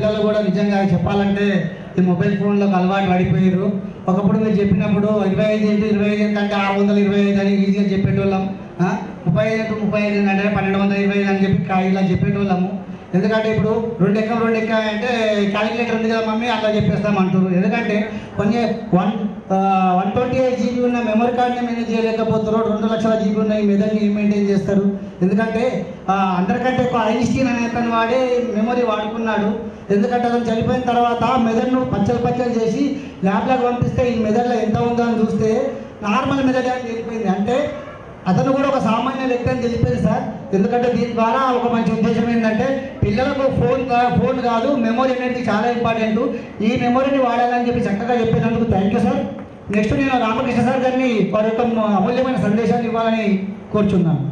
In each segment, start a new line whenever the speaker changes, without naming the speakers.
పిల్లలు కూడా నిజంగా చెప్పాలంటే ఈ మొబైల్ ఫోన్లకు అలవాటు పడిపోయారు ఒకప్పుడు మీరు చెప్పినప్పుడు ఇరవై ఐదు ఇంటూ ఇరవై ఐదు అంటే ఆరు వందల ఇరవై ఐదు అని ఈజీగా చెప్పేటోళ్ళం ఆ? ముప్పై ఐదు ఇంటూ ముప్పై ఐదు అంటే పన్నెండు వందల ఇరవై ఐదు అని చెప్పి కా- ఇలా చెప్పేటోళ్ళము ఎందుకంటే ఇప్పుడు రెండు ఎక్క రెండు ఎక్క అంటే క్యాలిక్యులేటర్ ఉంది కదా మమ్మీ అట్లా చెప్పేస్తాం అంటారు ఎందుకంటే కొన్ని one one twenty eight GB ఉన్న మెమరీ కార్డ్ని మేనేజ్ చేయలేకపోతారు రెండు లక్షల జీబీ ఉన్న ఈ మెదడుని మెయింటైన్ చేస్తారు ఎందుకంటే ఆ, అందరికంటే ఎక్కువ ఐన్స్టీన్ అనే అతను వాడే మెమరీ వాడుకున్నాడు ఎందుకంటే అతను చనిపోయిన తర్వాత మెదడును పచ్చలు పచ్చలు చేసి ల్యాబ్లకు పంపిస్తే ఈ మెదడులో ఎంత ఉందో అని చూస్తే నార్మల్ మెదడు అని తెలిపోయింది అంటే అతను కూడా ఒక సామాన్య వ్యక్తి అని తెలిపోయింది సార్ ఎందుకంటే దీని ద్వారా ఒక మంచి ఉద్దేశం ఏంటంటే పిల్లలకు ఫోన్ కా- ఫోన్ కాదు మెమొరీ అనేది చాలా ఇంపార్టెంట్ ఈ మెమొరీని వాడాలని చెప్పి చక్కగా చెప్పినందుకు థ్యాంక్ యూ సార్ నెక్స్ట్ నేను రామకృష్ణ సార్ గారిని వారి యొక్క అమూల్యమైన సందేశాన్ని ఇవ్వాలని కోరుచున్నాను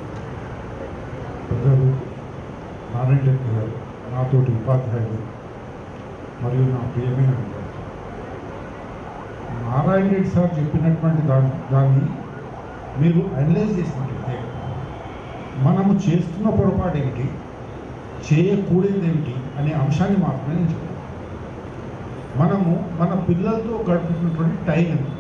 పెద్దలు నారాయణ రెడ్డి గారు నాతోటి ఉపాధ్యాయులు మరియు నా ప్రియమైన విద్యార్థులు. నారాయణ రెడ్డి సార్ చెప్పినటువంటి దాన్ని దాన్ని మీరు అనలైజ్ చేసినట్లయితే మనము చేస్తున్న పొరపాటు ఏమిటి చేయకూడదు ఏమిటి అనే అంశాన్ని మాత్రమే నేను చెప్తాను మనము మన పిల్లలతో గడుపుతున్నటువంటి టైం ఎంత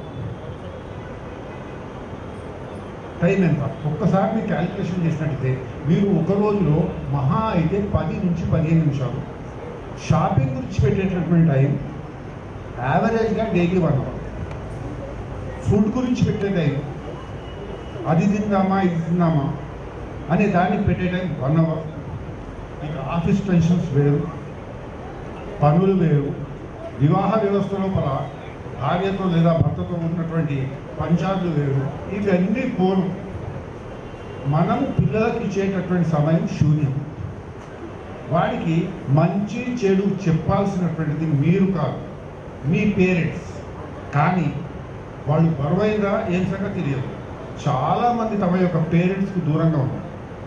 టైం ఎంత ఒక్కసారి మీరు క్యాలిక్యులేషన్ చేసినట్టయితే మీరు ఒక రోజులో మహా అయితే పది నుంచి పదిహేను నిమిషాలు షాపింగ్ గురించి పెట్టేటటువంటి టైం యావరేజ్గా డైలీ వన్ అవర్ ఫుడ్ గురించి పెట్టే టైం అది తిందామా ఇది తిందామా అనే దానికి పెట్టే టైం వన్ అవర్ ఇక ఆఫీస్ టెన్షన్స్ వేరు పనులు వేరు వివాహ వ్యవస్థ లోపల భార్యతో లేదా భర్తతో ఉన్నటువంటి పంచాయతీలు వేరు ఇవన్నీ పోను మనం పిల్లలకి ఇచ్చేటటువంటి సమయం శూన్యం వాడికి మంచి చెడు చెప్పాల్సినటువంటిది మీరు కాదు మీ పేరెంట్స్ కానీ వాళ్ళు బరువైందా ఏం సంగతి తెలియదు చాలామంది తమ యొక్క పేరెంట్స్కి దూరంగా ఉన్నారు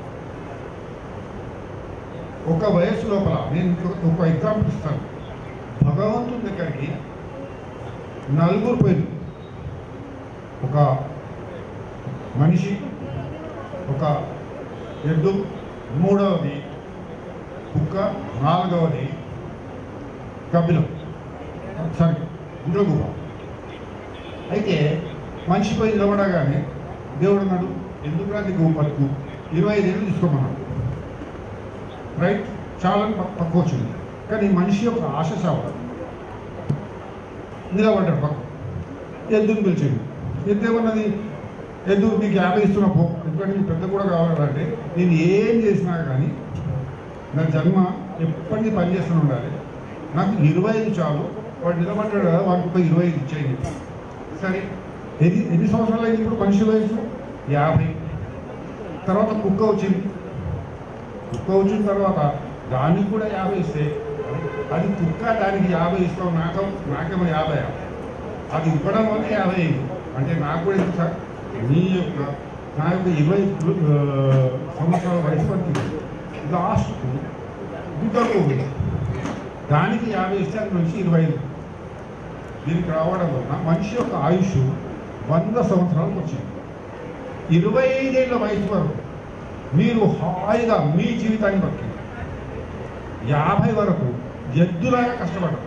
ఒక వయసు లోపల నేను ఇంకొక- ఒక ఎగ్జాంపుల్ ఇస్తాను భగవంతుని దగ్గరికి నలుగురు పోయింది ఒక మనిషి ఒక ఎద్దు మూడవది కుక్క నాలుగవది కపిలం సారీ గుడ్లగుహ అయితే మనిషి పోయి నిలబడగానే దేవుడు అన్నాడు ఎందుకు రాదు గోవు పట్టుకు ఇరవై ఐదేళ్ళు తీసుకోమన్నాడు రైట్ చాలా పక్క పక్క వచ్చింది కానీ మనిషి యొక్క ఆశ చావదు నిలబడ్డాడు పక్క ఎద్దుని పిలిచింది ఎద్దు ఏమన్నది ఎద్దు నీకు యాభై ఇస్తున్నా పో ఎందుకంటే నీకు పెద్ద కూడా కావాలంటే నేను ఏం చేసినా కానీ నా జన్మ ఎప్పటికీ పని చేస్తూనే ఉండాలి నాకు ఇరవై ఐదు చాలు వాడు నిలబడ్డాడు కదా వాడికి ఒక ఇరవై ఐదు ఇచ్చేయండి సరే ఎన్ని ఎన్ని సంవత్సరాలు అయింది ఇప్పుడు మనిషి వయసు యాభై తర్వాత కుక్క వచ్చింది కుక్క వచ్చిన తర్వాత దానికి కూడా యాభై ఇస్తే అది కుక్క దానికి యాభై ఇస్తాం నాకు నాకేమో యాభై అది ఇవ్వడం వల్ల యాభై అయింది అంటే నాకు కూడా ఎంత సార్ నీ యొక్క నా యొక్క ఇరవై ఆ, సంవత్సరాల వయసు పడుతుంది లాస్ట్కు గుడ్డకు దానికి యాభై ఇస్తే అది నుంచి ఇరవై ఐదు దీనికి రావడం వలన మనిషి యొక్క ఆయుష్ వంద సంవత్సరాలకు వచ్చింది ఇరవై ఐదేళ్ల వయసు వరకు మీరు హాయిగా మీ జీవితాన్ని బట్టి యాభై వరకు ఎద్దులాగా కష్టపడరు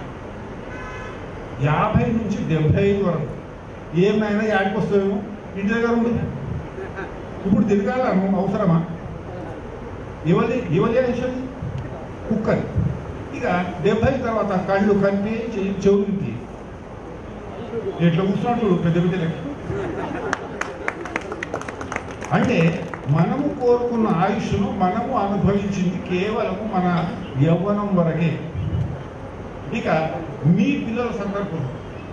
యాభై నుంచి డెబ్బై ఐదు వరకు ఏమైనా యాడికి వస్తామేమో ఇంటి దగ్గర ఉండు ఇప్పుడు తిరగాలను అవసరమా ఇవలి ఇవలి అనేసి కుక్కని ఇక డెబ్బై తర్వాత కళ్ళు కంటి చెయ్యి- చెవులు ఇంటి ఎట్లా కూర్చున్నాడు చూడు పెద్ద పెద్దలకి అంటే మనము కోరుకున్న ఆయుష్ను మనము అనుభవించింది కేవలము మన యవ్వనం వరకే ఇక మీ పిల్లల సందర్భంలో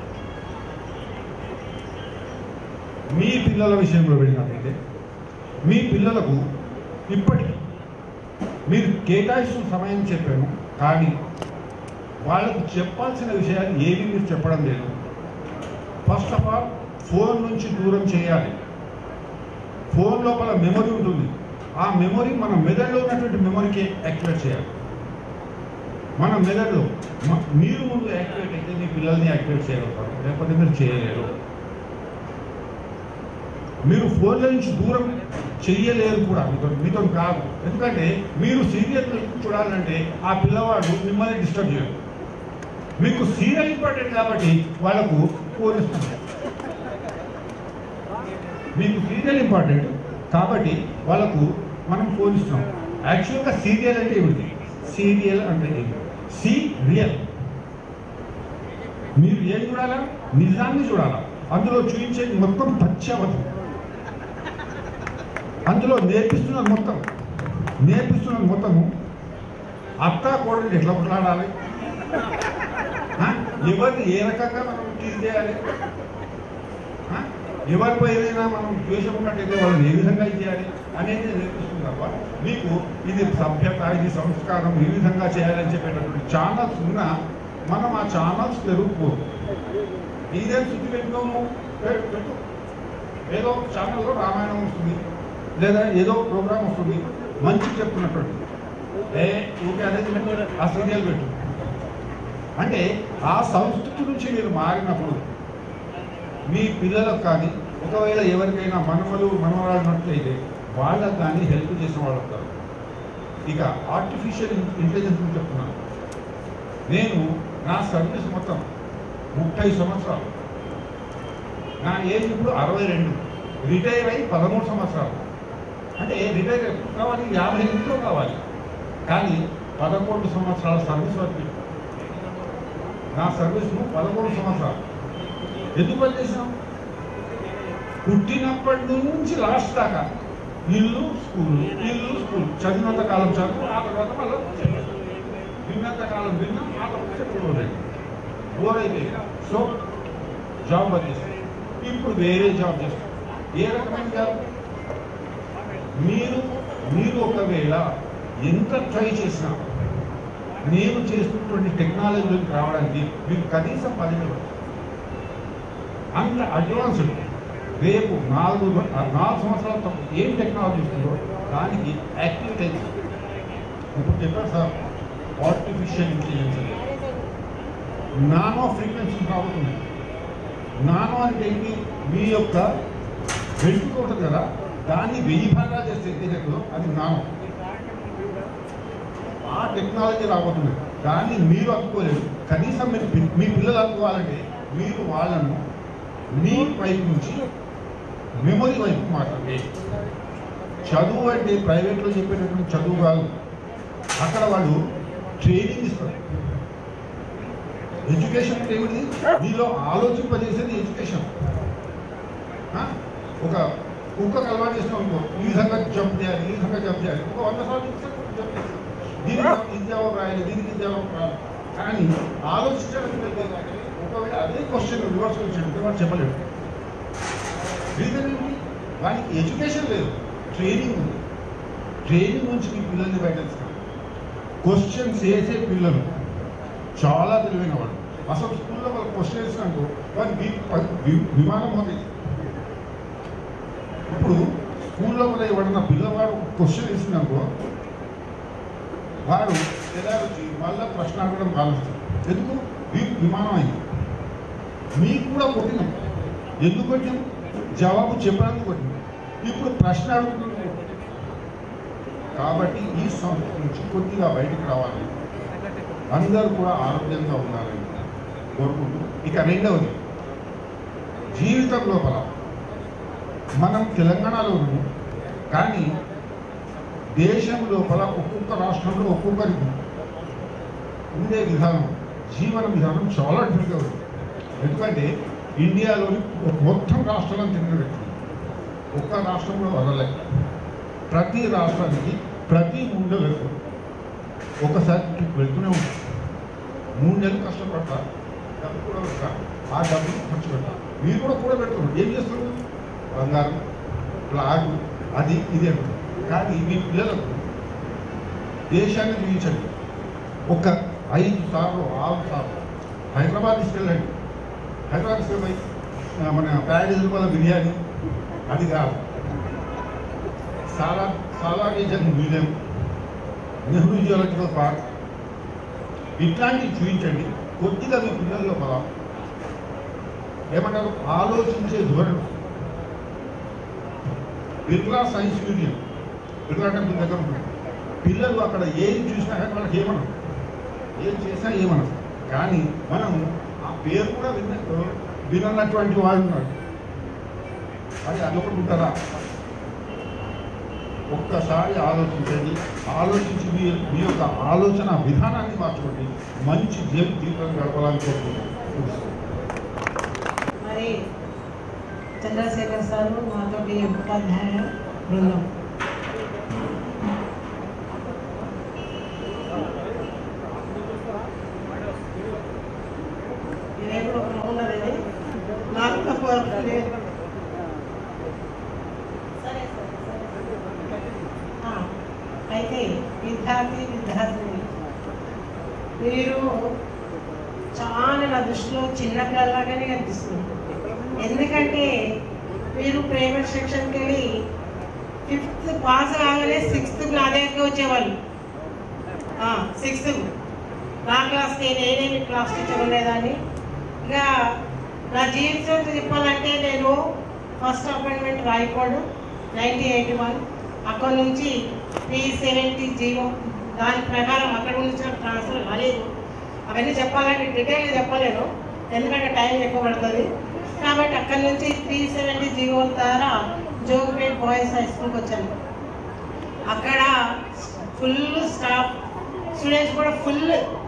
మీ పిల్లల విషయంలో వెళ్ళినట్లయితే మీ పిల్లలకు ఇప్పటికీ మీరు కేటాయిస్తున్న సమయం చెప్పాను కానీ వాళ్ళకు చెప్పాల్సిన విషయాలు ఏవి మీరు చెప్పడం లేదు ఫస్ట్ ఆఫ్ ఆల్ ఫోన్ నుంచి దూరం చేయాలి ఫోన్ లోపల మెమరీ ఉంటుంది ఆ మెమరీ మన మెదడులో ఉన్నటువంటి మెమరీకి యాక్టివేట్ చేయాలి మన మెదడులో మ- మీరు ముందు యాక్టివేట్ అయితే మీ పిల్లల్ని యాక్టివేట్ చేయగలుగుతారు లేకపోతే మీరు చేయలేరు మీరు ఫోన్ల నుంచి దూరం చెయ్యలేరు కూడా మీతో మీతో కాదు ఎందుకంటే మీరు సీరియల్ చూడాలంటే ఆ పిల్లవాడు మిమ్మల్ని డిస్టర్బ్ చేయరు మీకు సీరియల్ ఇంపార్టెంట్ కాబట్టి వాళ్ళకు ఫోన్ ఇస్తున్నారు మీకు సీరియల్ ఇంపార్టెంట్ కాబట్టి వాళ్ళకు మనం ఫోన్ ఇస్తున్నాం యాక్చువల్గా సీరియల్ అంటే ఏమిటి సీరియల్ అంటే ఏమిటి సీరియల్ మీరు ఏం చూడాలా నిజాన్ని చూడాలా అందులో చూపించేది మొత్తం పచ్చవతం అందులో నేర్పిస్తున్నది మొత్తం నేర్పిస్తున్నది మొత్తము అత్త కోడలు ఎట్లా మాట్లాడాలి ఆ? ఎవరిని ఏ రకంగా మనం టీజ్ చేయాలి ఆ? ఎవరిపై ఏదైనా మనం ద్వేషం ఉన్నట్టయితే వాళ్ళని ఏ విధంగా చేయాలి అనేది నేర్పిస్తుంది తప్ప మీకు ఇది సభ్యత ఇది సంస్కారం ఈ విధంగా చేయాలని చెప్పేటటువంటి ఛానల్స్ ఉన్నా మనం ఆ ఛానల్స్ పెరుగుకోదు ఇదేం శుద్ధి పెట్టుకోము పెట్టు, పెట్టు. ఏదో ఛానల్లో రామాయణం వస్తుంది లేదా ఏదో ప్రోగ్రామ్ వస్తుంది మంచి చెప్తున్నటువంటి ఏ ఊకే అనేది పెట్టు, ఆ సీరియల్ పెట్టు అంటే ఆ సంస్కృతి నుంచి మీరు మారినప్పుడు మీ పిల్లలకు కానీ ఒకవేళ ఎవరికైనా మనవలు మనవరాడినట్లయితే వాళ్ళకు కానీ హెల్ప్ చేసిన వాళ్ళు వస్తారు ఇక ఆర్టిఫిషియల్ ఇంటెలిజెన్స్ గురించి చెప్తున్నాను నేను నా సర్వీస్ మొత్తం ముప్పై సంవత్సరాలు నా ఏజ్ ఇప్పుడు అరవై రెండు రిటైర్ అయ్యి పదమూడు సంవత్సరాలు అంటే రిటైర్ ఎప్పుడు కావాలి యాభై ఎనిమిదిలో కావాలి కానీ పదకొండు సంవత్సరాల సర్వీస్ వరకు నా సర్వీస్ను పదమూడు సంవత్సరాలు ఎందుకు పని చేసాం పుట్టినప్పటి నుంచి లాస్ట్ దాకా ఇల్లు స్కూల్ ఇల్లు స్కూల్ చదివినంత కాలం చదువు ఆ తర్వాత మళ్ళీ చదువు. విన్నంత కాలం విన్నాం ఆ తర్వాత చెప్పుకోలేదు బోర్ అయిపోయింది సో జాబ్ వచ్చేసి ఇప్పుడు వేరే జాబ్ చేస్తాం ఏ రకమైన జాబ్ మీరు మీరు ఒకవేళ ఎంత ట్రై చేసినా నేను చేస్తున్నటువంటి టెక్నాలజీలోకి రావడానికి మీకు కనీసం పది నెలలు అంత అడ్వాన్స్డ్ రేపు నాలుగు నాలుగు సంవత్సరాల తర్వాత ఏం టెక్నాలజీ ఇస్తుందో దానికి యాక్టివిటీ ఇప్పుడు చెప్పారు సార్ ఆర్టిఫిషియల్ ఇంటెలిజెన్స్ అనేది నానో ఫ్రీక్వెన్సీ రాబోతుంది నానో అంటే ఏంటి మీ యొక్క వెంట్రుక ఉంటుంది కదా దాన్ని వెయ్యి భాగాలు చేస్తే ఎంత అది నానో ఆ టెక్నాలజీ రాబోతుంది దాన్ని మీరు అందుకోలేరు కనీసం మీరు పి- మీ పిల్లలు అందుకోవాలంటే మీరు వాళ్ళను మీ వైపు నుంచి మెమొరీ వైపు మాట్లాడండి చదువు అంటే ప్రైవేట్లో చెప్పేటటువంటి చదువు కాదు అక్కడ వాళ్ళు ట్రైనింగ్ ఇస్తారు ఎడ్యుకేషన్ అంటే ఏమిటి నీలో ఆలోచింపజేసేది ఎడ్యుకేషన్ ఆ? ఒక కుక్కకు అలవాటు చేసిన అనుకో ఈ విధంగా జంప్ చేయాలి ఈ విధంగా జంప్ చేయాలి ఒక వంద సార్లు చూస్తే జంప్ చేస్తుంది దీనికి ఇది జవాబు రాయాలి దీనికి ఇది జవాబు రాయాలి కానీ ఆలోచించడానికి అయితే ఒకవేళ అదే క్వశ్చన్ రివర్స్ క్వశ్చన్ వాడు చెప్పలేడు రీజన్ ఏంటి వానికి ఎడ్యుకేషన్ లేదు ట్రైనింగ్ ఉంది ట్రైనింగ్ నుంచి మీ పిల్లల్ని బయట తీసుకోండి క్వశ్చన్స్ వేసే పిల్లలు చాలా తెలివైన వాడు అసలు స్కూల్లో వాళ్ళు క్వశ్చన్ వేసినాకో వాడి వి- వి- విమానం పోతుంది ఇప్పుడు స్కూల్లో కూడా ఎవడన్నా పిల్లవాడు క్వశ్చన్ వేసినాకో వాడు ఎలా వచ్చి మళ్ళా ప్రశ్న అడగడం ఆలోచిస్తాడు ఎందుకు వి- విమానం అయింది మీకు కూడా కొట్టినాం ఎందుకు కొట్టినాం జవాబు చెప్పడానికి కొట్టినాం ఇప్పుడు ప్రశ్న అడుగుతున్నాం కాబట్టి ఈ సంస్థ నుంచి కొద్దిగా బయటికి రావాలి అందరూ కూడా ఆరోగ్యంగా ఉండాలని కోరుకుంటూ ఇక రెండవది జీవితం లోపల మనం తెలంగాణలో ఉన్నాము కానీ దేశం లోపల ఒక్కొక్క రాష్ట్రంలో ఒక్కొక్కరికి ఉండే విధానం జీవన విధానం చాలా డిఫరెంట్గా ఉంది ఎందుకంటే ఇండియాలోని మొత్తం రాష్ట్రాలను తిరిగి వ్యక్తి ఒక్క రాష్ట్రంలో వదలలే ప్రతి రాష్ట్రానికి ప్రతి మూడు నెలలకు ఒకసారి ట్రిప్ వెళ్తూనే ఉంటాం మూడు నెలలు కష్టపడతా డబ్బు కూడా పెడతా ఆ డబ్బులు ఖర్చు పెడతా మీరు కూడా కూడా పెడుతున్నారు ఏం చేస్తున్నారు బంగారం ఫ్లాగ్ అది ఇది అంటారు కానీ మీ పిల్లలకు దేశాన్ని చూపించండి ఒక ఐదు సార్లు ఆరు సార్లు హైదరాబాద్ తీసుకెళ్ళండి హైదరాబాద్ తీసుకెళ్ళి ఆ, మన ప్యారేజ్ రూపాయల బిర్యానీ అది కాదు సాలా సాలారీజన్ మ్యూజియం నెహ్రూ జియోలజికల్ పార్క్ ఇట్లాంటివి చూపించండి కొద్దిగా మీ పిల్లల లోపల ఏమంటారు ఆలోచించే ధోరణి Birla science museum Birla temple దగ్గర ఉంటుంది పిల్లలు అక్కడ ఏది చూసినా కానీ వాళ్ళకి ఏమనరు ఏం చేసినా ఏమనరు కానీ మనం ఆ పేరు కూడా విన్న వినన్నటువంటి వారు ఉన్నారు అది అదొకటి ఉంటారా ఒక్కసారి ఆలోచించండి ఆలోచించి మీ మీ యొక్క ఆలోచన విధానాన్ని మార్చుకోండి మంచి జీవి జీవితం గడపాలని కోరుకుంటున్నాను
మరి చంద్రశేఖర్ సారు మాతోటి ఉపాధ్యాయ బృందం ఇదేప్పుడు ఒక ఉన్నది ఇది. నాకు తక్కువ లేదు. ఆ, అయితే విద్యార్థి విద్యార్థిని మీరు చాలా నా దృష్టిలో చిన్న పిల్లలాగానే కనిపిస్తుంది ఎందుకంటే మీరు ప్రైవేట్ సెక్షన్కి వెళ్ళి ఫిఫ్త్ పాస్ కాగానే సిక్స్త్ నా దగ్గరికి వచ్చేవాళ్ళు సిక్స్త్ నా క్లాస్ నేను నేనేమి క్లాస్ టీచర్ ఉండేదాన్ని ఇక నా జీవితం చెప్పాలంటే నేను first appointment Rayakodu nineteen eighty one అక్కడ నుంచి త్రీ సెవెంటీ జీరో దాని ప్రకారం అక్కడ నుంచి నాకు ట్రాన్స్ఫర్ కాలేదు అవన్నీ చెప్పాలంటే డీటెయిల్ చెప్పలేను ఎందుకంటే టైం ఎక్కువ పడుతుంది కాబట్టి అక్కడ నుంచి త్రీ సెవెంటీ జీరో ద్వారా జోగిపేట్ బాయ్స్ హై స్కూల్కి వచ్చాను అక్కడ ఫుల్ స్టాఫ్ స్టూడెంట్స్ కూడా ఫుల్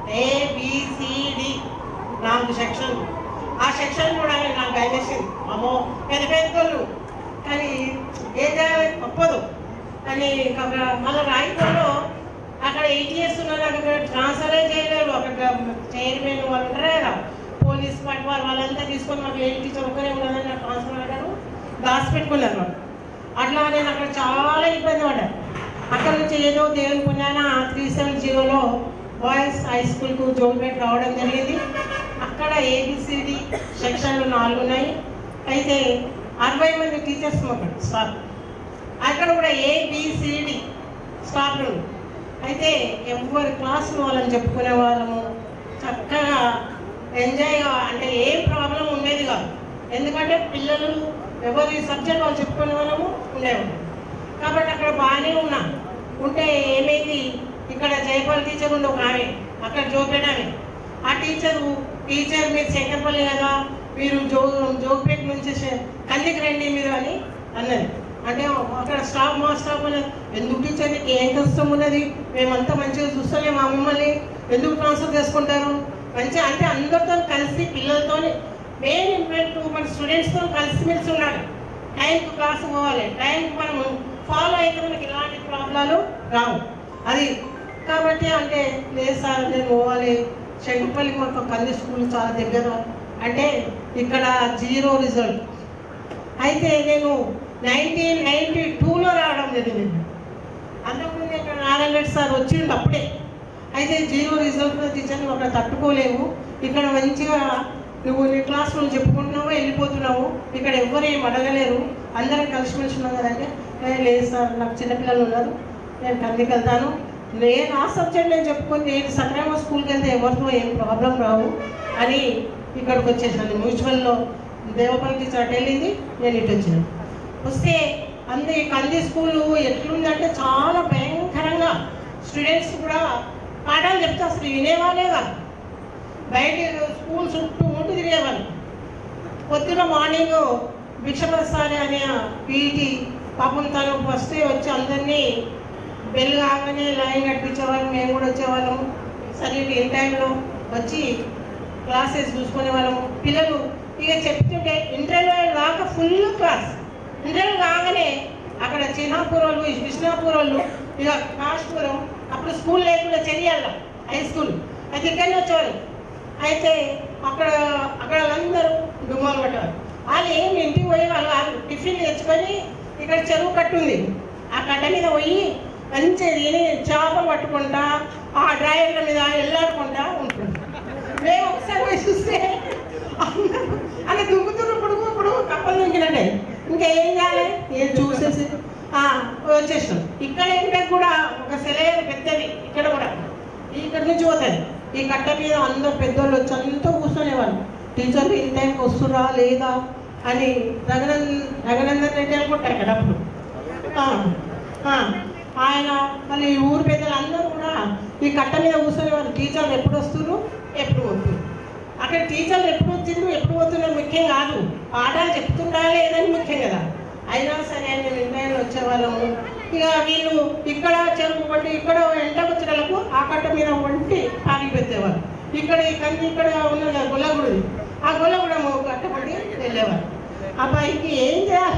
ఏబిసిడి నాలుగు సెక్షన్ ఆ సెక్షన్ కూడా నాకు భయమేసింది అమ్మో పెద్ద పెద్దోళ్ళు కానీ ఏం చేయాలి తప్పదు కానీ ఇంకా మళ్ళీ రాయపూర్లో అక్కడ ఎయిట్ ఇయర్స్ ఉన్నారు అక్కడ ట్రాన్స్ఫరే చేయలేరు అక్కడ చైర్మన్ వాళ్ళు ఉంటారు కదా పోలీస్ పార్టీ వాళ్ళు వాళ్ళంతా తీసుకొని మాకు ఏం టీచర్ ఒక్కరే ఉన్నదని నాకు ట్రాన్స్ఫర్ అయ్యారు దాచి పెట్టుకున్నారు వాళ్ళు అట్లా నేను అక్కడ చాలా ఇబ్బంది పడ్డాను అక్కడ నుంచి ఏదో దేవుని పుణ్యాన త్రీ సెవెన్ జీరోలో బాయ్స్ హై స్కూల్కు జోన్పేట రావడం జరిగింది అక్కడ ఏబిసిడి సెక్షన్లు నాలుగు ఉన్నాయి అయితే అరవై మంది టీచర్స్ మాకు స్టాఫ్ అక్కడ కూడా ఏబిసిడి స్టాఫ్ ఉంది అయితే ఎవరి క్లాసులు వాళ్ళని చెప్పుకునే వాళ్ళము చక్కగా ఎంజాయ్గా అంటే ఏం ప్రాబ్లం ఉండేది కాదు ఎందుకంటే పిల్లలు ఎవరి సబ్జెక్ట్ వాళ్ళు చెప్పుకునే వాళ్ళము ఉండేవాళ్ళం కాబట్టి అక్కడ బాగానే ఉన్నా ఉంటే ఏమైంది ఇక్కడ జయపాల్ టీచర్ ఉంది ఒక ఆమె అక్కడ జోపేట ఆమె ఆ టీచరు టీచర్ మీరు శంకర్పల్లి కదా మీరు జో జోగిపేట నుంచి శ- కందికి రండి మీరు అని అన్నది అంటే అక్కడ స్టాఫ్ మా స్టాఫ్ అన్నది ఎందుకు టీచర్ నీకు ఏం కష్టం ఉన్నది మేమంతా మంచిగా చూస్తలేము మా మిమ్మల్ని ఎందుకు ట్రాన్స్ఫర్ చేసుకుంటారు మంచిగా అంటే అందరితో కలిసి పిల్లలతో మెయిన్ ఇంపార్టెంట్ మన స్టూడెంట్స్తో కలిసిమెలిసి ఉండాలి టైంకి క్లాస్ పోవాలి టైంకి మనం ఫాలో అయితే మనకి ఇలాంటి ప్రాబ్లాలు రావు అది కాబట్టి అంటే లేదు సార్ నేను పోవాలి శంకుపల్లికి మాకు కంది స్కూల్ చాలా దగ్గర అంటే ఇక్కడ జీరో రిజల్ట్ అయితే నేను నైన్టీన్ నైన్టీ టూలో రావడం జరిగింది అంతకుముందు ఇక్కడ నారాయణ రెడ్డి సార్ వచ్చిండు అప్పుడే అయితే జీరో రిజల్ట్ టీచర్ని అక్కడ తట్టుకోలేవు ఇక్కడ మంచిగా నువ్వు నీ క్లాస్ నువ్వు చెప్పుకుంటున్నావు వెళ్ళిపోతున్నావు ఇక్కడ ఎవ్వరు ఏం అడగలేరు అందరం కలిసిమెలిసి ఉన్నాం కదంటే "ఏ, లేదు సార్ నాకు చిన్నపిల్లలు ఉన్నారు నేను కందికి వెళ్తాను నేను ఆ సబ్జెక్ట్ నేను చెప్పుకొని నేను సక్రమ స్కూల్కి వెళ్తే ఎవరితో ఏం ప్రాబ్లం రావు అని ఇక్కడికి వచ్చేసాను మ్యూచువల్లో దేవపల్లి టీచర్ అటు వెళ్ళింది నేను ఇటు వచ్చినాను వస్తే అందే కంది స్కూల్ ఎట్లుందంటే చాలా భయంకరంగా స్టూడెంట్స్ కూడా పాఠాలు చెప్తే అసలు వినేవాళ్ళే కాదు బయట స్కూల్ చుట్టూ ఉంటూ తిరిగేవాళ్ళు పొద్దున మార్నింగ్ భిక్షప్రసారి అనే పీటీ పాపం తను ఫస్ట్ వచ్చి అందరినీ బెల్ కాగానే లైన్ కట్టించేవాళ్ళం మేము కూడా వచ్చేవాళ్ళం సరే ఏ టైంలో వచ్చి క్లాసెస్ చూసుకునే వాళ్ళము పిల్లలు ఇక చెప్తుంటే ఇంటర్వ్యూ దాకా ఫుల్ క్లాస్ ఇంటర్వ్యూ కాగానే అక్కడ చిన్నాపూర్ వాళ్ళు విష్ణాపూర్ వాళ్ళు ఇక కాశ్పురం అప్పుడు స్కూల్ లేకుండా చెరియాల హై స్కూల్ అయితే ఇక్కడనే వచ్చేవాళ్ళు అయితే అక్కడ అక్కడ వాళ్ళందరూ డుమ్మాలు పట్టారు వాళ్ళు ఏం ఇంటికి పోయి వాళ్ళు వాళ్ళు టిఫిన్ తెచ్చుకొని ఇక్కడ చెరువు కట్టు ఉంది ఆ కట్ట మీద పోయి మంచిగా తిని చేపలు పట్టుకుంటా ఆ డ్రైవర్ల మీద వెళ్ళాడుకుంటా ఉంటుంది మేము ఒకసారి పోయి చూస్తే అందరూ అలా దుంకుతున్న పొడుగు పొడుగు కప్పలు దుంకినట్టే ఇంకా ఏం చేయాలి ఏం చూసేసి ఆ, వచ్చేసాం ఇక్కడ ఏంటంటే కూడా ఒక సెలవు పెద్దది ఇక్కడ కూడా ఇక్కడ నుంచి పోతుంది ఈ కట్ట మీద అందరు పెద్దోళ్ళు వచ్చి అంతా కూర్చునేవాళ్ళు టీచర్లు ఇన్ టైంకి వస్తురా లేదా అని రఘునందన్ రఘునందన్ రెడ్డి అనుకుంటారు కదా అప్పుడు ఆ, ఆ, ఆయన మళ్ళీ ఈ ఊరు పెద్దలు అందరూ కూడా ఈ కట్ట మీద కూర్చొని వాళ్ళు టీచర్లు ఎప్పుడు వస్తున్నారు ఎప్పుడు పోతున్నారు అక్కడ టీచర్లు ఎప్పుడు వచ్చిండ్రు ఎప్పుడు పోతున్నారు ముఖ్యం కాదు పాఠాలు చెప్తుందా లేదని ముఖ్యం కదా అయినా సరే మేము ఇంట్లో వచ్చేవాళ్ళము ఇక వీళ్ళు ఇక్కడ చెరుకు వంటి ఇక్కడ ఎంట వచ్చేటలకు ఆ కట్ట మీద వంటి ఆగి పెట్టేవారు ఇక్కడ ఈ కంది ఇక్కడ ఉన్నది కదా గొల్లగుడి ఆ గొల్లగూడెం కట్టబడి వెళ్ళేవారు అబ్బాయికి ఏం చేయాలి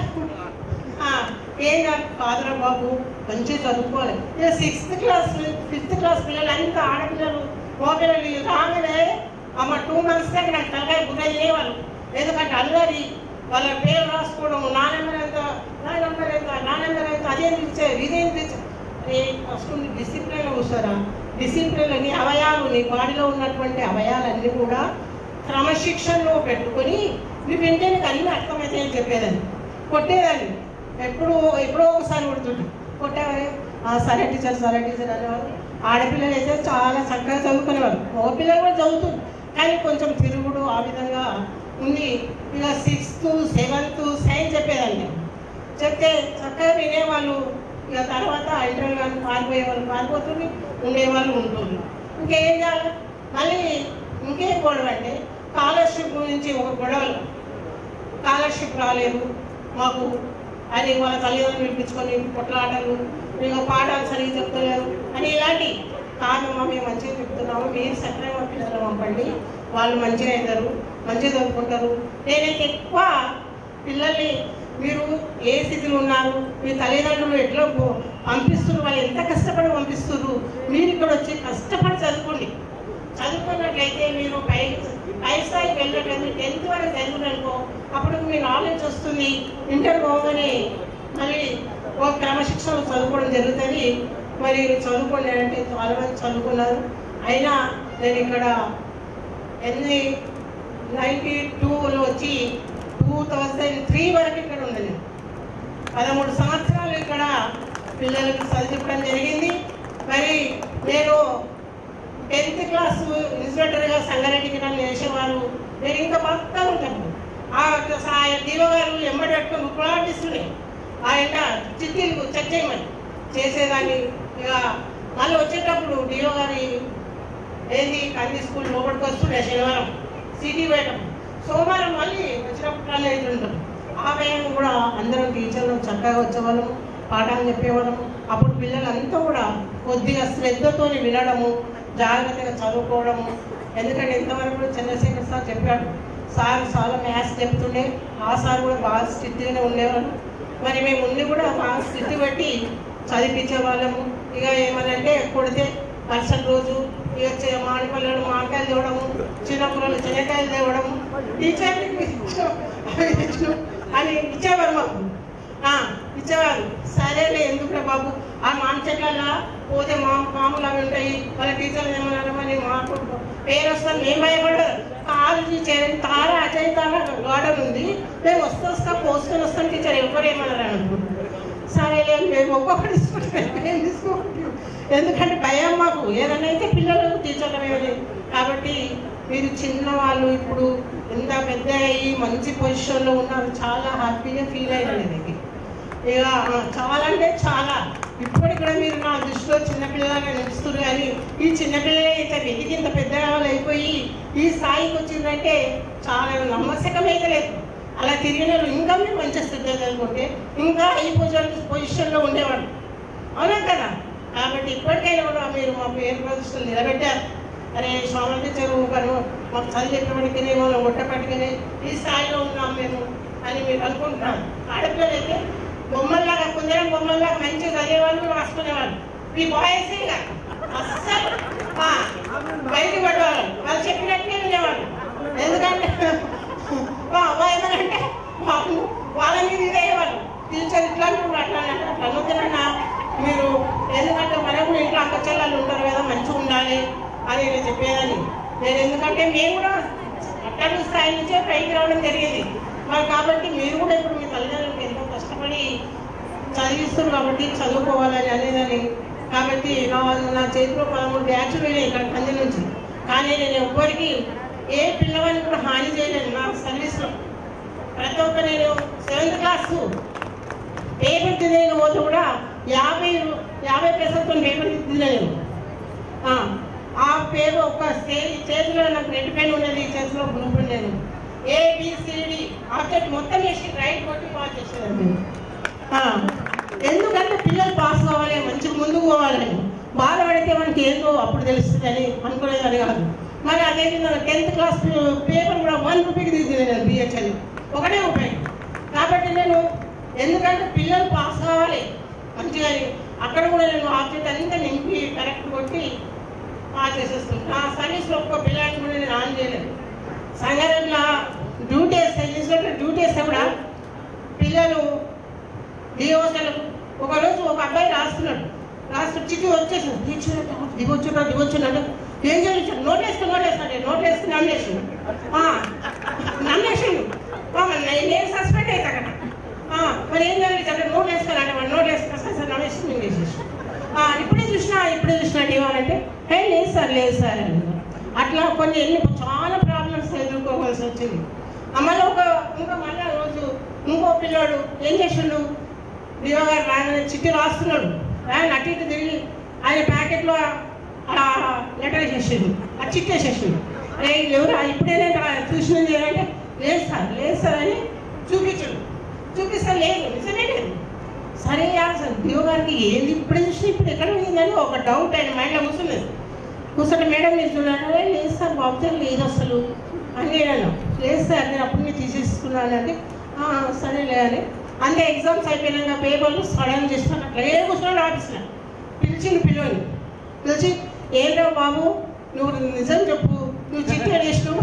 ఆ, ఏం కాదు కాదురా బాబు మంచిగా చదువుకోవాలి ఇక సిక్స్త్ క్లాస్ ఫిఫ్త్ క్లాస్ పిల్లలు అంతా ఆడపిల్లలు మోపిల్లలు రాగానే అమ్మ టూ మంత్స్ దాకా నాకు తలకాయ బుర్ర చేయవాళ్ళు ఎందుకంటే అల్లరి వాళ్ళ పేరు రాసుకోవడం నా నెంబర్ ఎంత నా నెంబర్ ఎంత నా నెంబర్ ఎంత అదేం ఇచ్చారు ఇదేం తెచ్చారు అరే ఫస్ట్ నీ డిసిప్లిన్లో కూర్చోరా డిసిప్లిన్లో నీ అవయాలు నీ బాడీలో ఉన్నటువంటి అవయాలన్నీ కూడా క్రమశిక్షణలో పెట్టుకొని నువ్వు వింటే నీకు అన్నీ అర్థమైతే అని చెప్పేదాన్ని కొట్టేదాన్ని ఎప్పుడు ఎప్పుడో ఒకసారి కొడుతుంటే కొట్టేవారు "ఆ, సరే టీచర్ సరే టీచర్ అనేవారు ఆడపిల్లలు అయితే చాలా చక్కగా చదువుకునేవారు మగ పిల్లలు కూడా చదువుతుంది కానీ కొంచెం తిరుగుడు ఆ విధంగా ఉంది ఇక సిక్స్త్ సెవెంత్ సైన్స్ చెప్పేదాన్ని నేను. చెప్తే చక్కగా వినేవాళ్ళు ఇక తర్వాత ఇంటర్వ్యూ కానీ పారిపోయేవాళ్ళు పారిపోతుంది ఉండేవాళ్ళు ఉంటుంది ఇంకేం చేయాలి మళ్ళీ ఇంకేం గొడవ అంటే స్కాలర్షిప్ గురించి ఒక గొడవలు స్కాలర్షిప్ రాలేదు మాకు అని వాళ్ళ తల్లిదండ్రులు పిలిపించుకొని కొట్లాటలు ఇక పాఠాలు సరిగ్గా చెప్తలేరు అని ఇలాంటి కాదమ్మా మేము మంచిగా చెప్తున్నాము మీరు సక్రమ పిల్లలు పంపండి వాళ్ళు మంచిగా అవుతారు మంచిగా చదువుకుంటారు నేనైతే ఎక్కువ పిల్లల్ని మీరు ఏ స్థితిలో ఉన్నారు మీ తల్లిదండ్రులు ఎట్లా పో- పంపిస్తున్నారు వాళ్ళు ఎంత కష్టపడి పంపిస్తున్నారు మీరు ఇక్కడ వచ్చి కష్టపడి చదువుకోండి చదువుకున్నట్లయితే మీరు పై పై స్థాయికి వెళ్ళట్లేదు టెన్త్ వరకు చదువుకున్నారనుకో అప్పుడు మీ నాలెడ్జ్ వస్తుంది ఇంటర్ పోగానే మళ్ళీ ఒక క్రమశిక్షణ చదువుకోవడం జరుగుతుంది మరి చదువుకోండి అంటే చాలా మంది చదువుకున్నారు అయినా నేను ఇక్కడ ఎన్ని నైంటీ టూలో వచ్చి టూ థౌజండ్ త్రీ వరకు ఇక్కడ ఉంది నేను పదమూడు సంవత్సరాలు ఇక్కడ పిల్లలకు చదివించడం జరిగింది మరి నేను టెన్త్ క్లాస్ ఇన్స్పెక్టర్గా సంగారెడ్డికి నన్ను వేసేవారు నేను ఇంకా మొత్తం ఉంటాను ఆ ఆయన దీవ గారు ఎంబడి పెట్టుకొని ఉపలాడిస్తుండే ఆయన చిత్తీలు చెక్ చేయమని చేసేదాన్ని ఇక మళ్ళీ వచ్చేటప్పుడు డిఓ గారి ఏది కంది స్కూల్ లోపలికి వస్తుండే శనివారం సిటీ వేయటం సోమవారం మళ్ళీ వచ్చినప్పుడు అలా ఉంటాం ఆ భయం కూడా అందరం టీచర్లు చక్కగా వచ్చేవాళ్ళము పాఠాలు చెప్పేవాళ్ళము అప్పుడు పిల్లలంతా కూడా కొద్దిగా శ్రద్ధతోని వినడము జాగ్రత్తగా చదువుకోవడము ఎందుకంటే ఇంతవరకు చంద్రశేఖర్ సార్ చెప్పాడు సార్ చాలా మ్యాథ్స్ చెప్తుండే ఆ సార్ కూడా బాగా స్ట్రిక్ట్గానే ఉండేవాళ్ళు మరి మేము ఉండి కూడా బాగా స్థితి బట్టి చదివించే వాళ్ళము ఇక ఏమనంటే కొడితే వర్షం రోజు ఇక చి- మామిడిపల్లెలు మామిడికాయలు తేవడము చిన్నపుల్లలు చిన్నకాయలు తేవడము టీచర్కి అని ఇచ్చేవారు మాకు ఆ, ఇచ్చేవారు సరేలే ఎందుకురా బాబు ఆ మామిడి చెట్లల్లో పోతే మా మామూలు అవి ఉంటాయి వాళ్ళ టీచర్లు ఏమన్నారు అని మాకు పేరు వస్తాను మేము భయపడదు కాలు టీచర్ తార అజయ్ తార గార్డెన్ ఉంది మేము వస్తా వస్తా పోసుకొని వస్తాం టీచర్ ఎవరు ఏమన్నారు అనుకుంటున్నాం సరేలే అని మేము ఒక్కొక్కటి తీసుకుంటాం మేము తీసుకుంటాం ఎందుకంటే భయం మాకు ఏదైనా అయితే పిల్లలు టీచర్ల మీద కాబట్టి మీరు చిన్న వాళ్ళు ఇప్పుడు ఎంత పెద్ద అయ్యి మంచి పొజిషన్లో ఉన్నారు చాలా హ్యాపీగా ఫీల్ అయినది ఇక ఆ, చాలా అంటే చాలా ఇప్పటికి కూడా మీరు నా దృష్టిలో చిన్నపిల్లలాగా నిలుస్తున్నారు కానీ ఈ చిన్నపిల్లలే ఇంత వెతికి ఇంత పెద్ద వాళ్ళు అయిపోయి ఈ స్థాయికి వచ్చిందంటే చాలా నమ్మశకమైతే లేదు అలా తిరిగిన వాళ్ళు ఇంకా మీరు మంచి స్థితిలో చదువుకుంటే ఇంకా ఈ పొజిషన్ పొజిషన్లో ఉండేవాడు అవునా కదా కాబట్టి ఇప్పటికైనా కూడా మీరు మా పేరు ప్రతిష్టలు నిలబెట్టారు అరే స్వామి చెరువు కను మాకు చదివి చెప్పబడికనే మనం ఒట్టపట్టుకుని ఈ స్థాయిలో ఉన్నాం మేము అని మీరు అనుకుంటున్నారు ఆడపిల్లలు అయితే బొమ్మల్లాగా కొందరం బొమ్మల్లాగా మంచిగా చదివేవాళ్ళు రాసుకునేవాళ్ళు ఈ బాయ్స్ అస్సలు ఆ, బయటికి పడేవాళ్ళు వాళ్ళు చెప్పినట్టే వినేవాళ్ళు ఎందుకంటే ఆ, వాళ్ళు ఏమనంటే వాళ్ళు వాళ్ళ మీద ఇదేవాళ్ళు టీచర్ ఇట్లా అంటున్నారు, అట్లా అంటున్నారు, అట్లా అనుకున్నా మీరు ఎందుకంటే మనకు ఇంట్లో అక్క చెల్లెలు ఉంటారు కదా మంచిగా ఉండాలి అని నేను చెప్పేదాన్ని నేను ఎందుకంటే మేము కూడా అట్టడు స్థాయి నుంచే పైకి రావడం జరిగింది మరి కాబట్టి మీరు కూడా ఇప్పుడు మీ తల్లిదండ్రులకు ఎంతో కష్టపడి చదివిస్తారు కాబట్టి చదువుకోవాలని అనేదని కాబట్టి నా నా చేతిలో పదమూడు బ్యాచ్లు వెళ్ళాయి ఇక్కడ పంది నుంచి కానీ నేను ఎవ్వరికి ఏ పిల్లవాడిని కూడా హాని చేయలేను నా సర్వీస్లో ప్రతి ఒక్క నేను సెవెంత్ క్లాస్ పేపర్ తినేది పోతే కూడా యాభై రూ- యాభై పైసలతో పేపర్ తినలేను ఆ, ఆ పేరు ఒక స్టే- చేతిలో నాకు రెడ్ పెన్ ఉన్నది ఈ చేతిలో బ్లూ పెన్ లేదు ఏబిసిడి ఆబ్జెక్ట్ మొత్తం వేసి రైట్ కొట్టి పాస్ చేసేదండి ఆ, ఎందుకంటే పిల్లలు పాస్ కావాలి మంచిగా ముందుకు పోవాలని బాధపడితే మనకి ఏందో అప్పుడు తెలుస్తుంది అని అనుకునేదని కాదు మరి అదే టెన్త్ క్లాస్ పేపర్ కూడా వన్ రూపీకి తీసింది నేను బిహెచ్ఎల్ ఒకటే రూపాయి కాబట్టి నేను ఎందుకంటే పిల్లలు పాస్ కావాలి మంచిగా అక్కడ కూడా నేను ఆబ్జెక్ట్ అంతా నింపి కరెక్ట్ కొట్టి పాస్ చేసేస్తున్నాను నా సర్వీస్లో ఒక్క పిల్లాడిని కూడా నేను ఆన్ చేయలేదు సంగారెడ్డిలో డ్యూటీ వేస్తే ఇన్స్పెక్టర్ డ్యూటీ వేస్తే కూడా పిల్లలు దిగవసలు ఒకరోజు ఒక అబ్బాయి రాస్తున్నాడు రాస్తూ చిట్టి వచ్చేసాడు దిగొచ్చున్నట్టు దిగొచ్చున్నాడు దిగొచ్చున్నాడు ఏం చేయించాడు నోట్ వేసుకుని నోట్ వేస్తాడు నోట్ వేసుకుని నమ్మేసిండు నమ్మేసిండు నేను సస్పెండ్ అవుతా అక్కడ ఆ, మరి ఏం చేయాలి నోట్ వేస్తాను అంటే వాడు నోట్ వేసుకున్నా సార్ సార్ నమ్మేసి నేను వేసేసి ఇప్పుడే చూసినా ఇప్పుడే చూసినా ఏమనంటే హే లేదు సార్ లేదు సార్ అని అట్లా కొన్ని ఎన్ని చాలా ప్రాబ్లమ్స్ ఎదుర్కోవాల్సి వచ్చింది మళ్ళీ ఒక ఇంకా మళ్ళీ రోజు ఇంకో పిల్లోడు ఏం చేసిండు దివా గారు రాగానే చిట్టి రాస్తున్నాడు ఆయన అటు ఇటు తిరిగి ఆయన ప్యాకెట్లో ఆ లెటర్ వేసేసిండు ఆ చిట్టి వేసేసిండు అరే ఎవరు ఇప్పుడేనే చూసినది అంటే లేదు సార్ లేదు సార్ అని చూపించాడు చూపిస్తే లేదు నిజమే లేదు సరే యార్ సార్ దివ గారికి ఏంది ఇప్పుడు చూసి ఇప్పుడు ఎక్కడ పోయిందని ఒక డౌట్ ఆయన మైండ్లో కూర్చున్నది కూర్చుంటే మేడం మీరు చూడండి "అరే, లేదు సార్ బాబు సార్ లేదు అసలు అని నేను అన్నాను. లేదు సార్ నేను అప్పుడు నేను తీసేసుకున్నాను అంటే "ఆ, సరేలే అని అంతే ఎగ్జామ్స్ అయిపోయినాక పేపర్లు సడన్ చేసినాను అట్లా ఏ కూర్చున్నాడు ఆఫీస్లో పిలిచింది పిల్లలు పిలిచి ఏంటో బాబు నువ్వు నిజం చెప్పు నువ్వు చిట్టి వేసినావు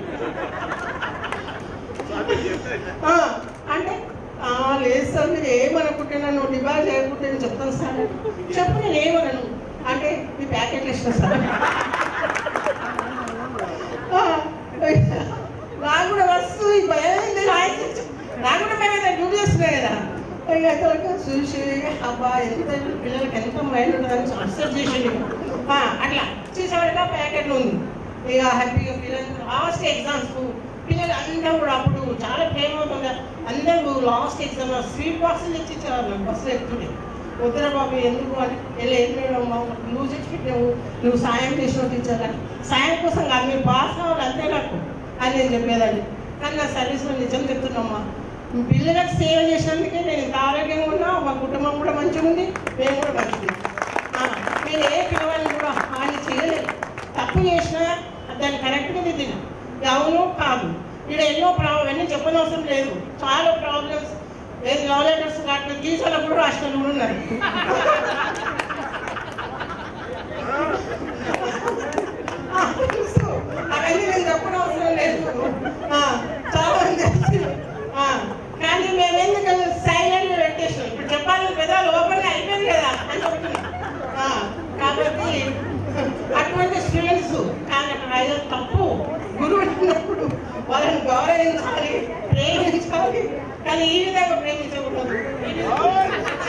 ఆ, అంటే "ఆ, లేదు సార్ మీరు ఏమనుకుంటున్నా నువ్వు డిమాండ్ చేయకుంటే నేను చెప్తాను సార్ చెప్పు నేను ఏమనను అంటే మీ ప్యాకెట్లు ఇష్టం సార్ ఆ, నాకు కూడా వస్తూ ఈ భయం ఏంది రాయించు నాకు కూడా భయం అయితే డ్యూటీ చేస్తున్నాయి కదా ఇక అతను చూసి అబ్బా ఎంత పిల్లలకి ఎంత మైండ్ ఉంటుందని అబ్సర్వ్ చేసిండు ఆ, అట్లా చూసేవాడిగా ప్యాకెట్లు ఉంది ఇక హ్యాపీగా పిల్లలు లాస్ట్ ఎగ్జామ్స్ పిల్లలు అందరూ కూడా అప్పుడు చాలా ప్రేమ అవుతుంది అందరూ లాస్ట్ ఎగ్జామ్ స్వీట్ బాక్సులు తెచ్చి ఇచ్చేవారు నాకు బస్సులో ఎక్కుతుండే వద్దురా బాబు ఎందుకు అని వెళ్ళి ఏం మేడం నువ్వు తెచ్చి పెట్టావు నువ్వు సాయం చేసినావు టీచర్ అని సాయం కోసం కాదు మీరు పాస్ అవ్వాలి అంతే నాకు అని నేను చెప్పేదాన్ని కానీ నా సర్వీస్లో నిజం చెప్తున్నామ్మా మీ పిల్లలకు సేవ చేసినందుకే నేను ఇంత ఆరోగ్యంగా ఉన్నా మా కుటుంబం కూడా మంచిగా ఉంది మేము కూడా మంచిది ఆ, నేను ఏ పిల్లవాడిని కూడా హాని చేయలేదు తప్పు చేసినా దాన్ని కరెక్ట్గా దిద్దిన అవును కాదు ఇక్కడ ఎన్నో ప్రాబ్లం అన్నీ చెప్పనవసరం లేదు చాలా ప్రాబ్లమ్స్ ఏది లవ్ లెటర్స్ కాకుండా టీచర్లకు కూడా రాసిన కూడా ఉన్నారు ఆ, తెలుసు. అవన్నీ నేను చెప్పనవసరం లేదు ఆ, చాలా మంది తెలుసు. ఆ, కానీ మేము ఎందుకు సైలెంట్ పెట్టేసాం ఇప్పుడు చెప్పాలని పెదాలు ఓపెన్ అయిపోయింది కదా అని చెప్తున్నాం ఆ, కాబట్టి అటువంటి స్టూడెంట్స్ కానీ అక్కడ అయ్యే తప్పు గురువు ఉన్నప్పుడు వాళ్ళని గౌరవించాలి ప్రేమించాలి కానీ ఈ విధంగా ప్రేమించకూడదు ఈ విధంగా-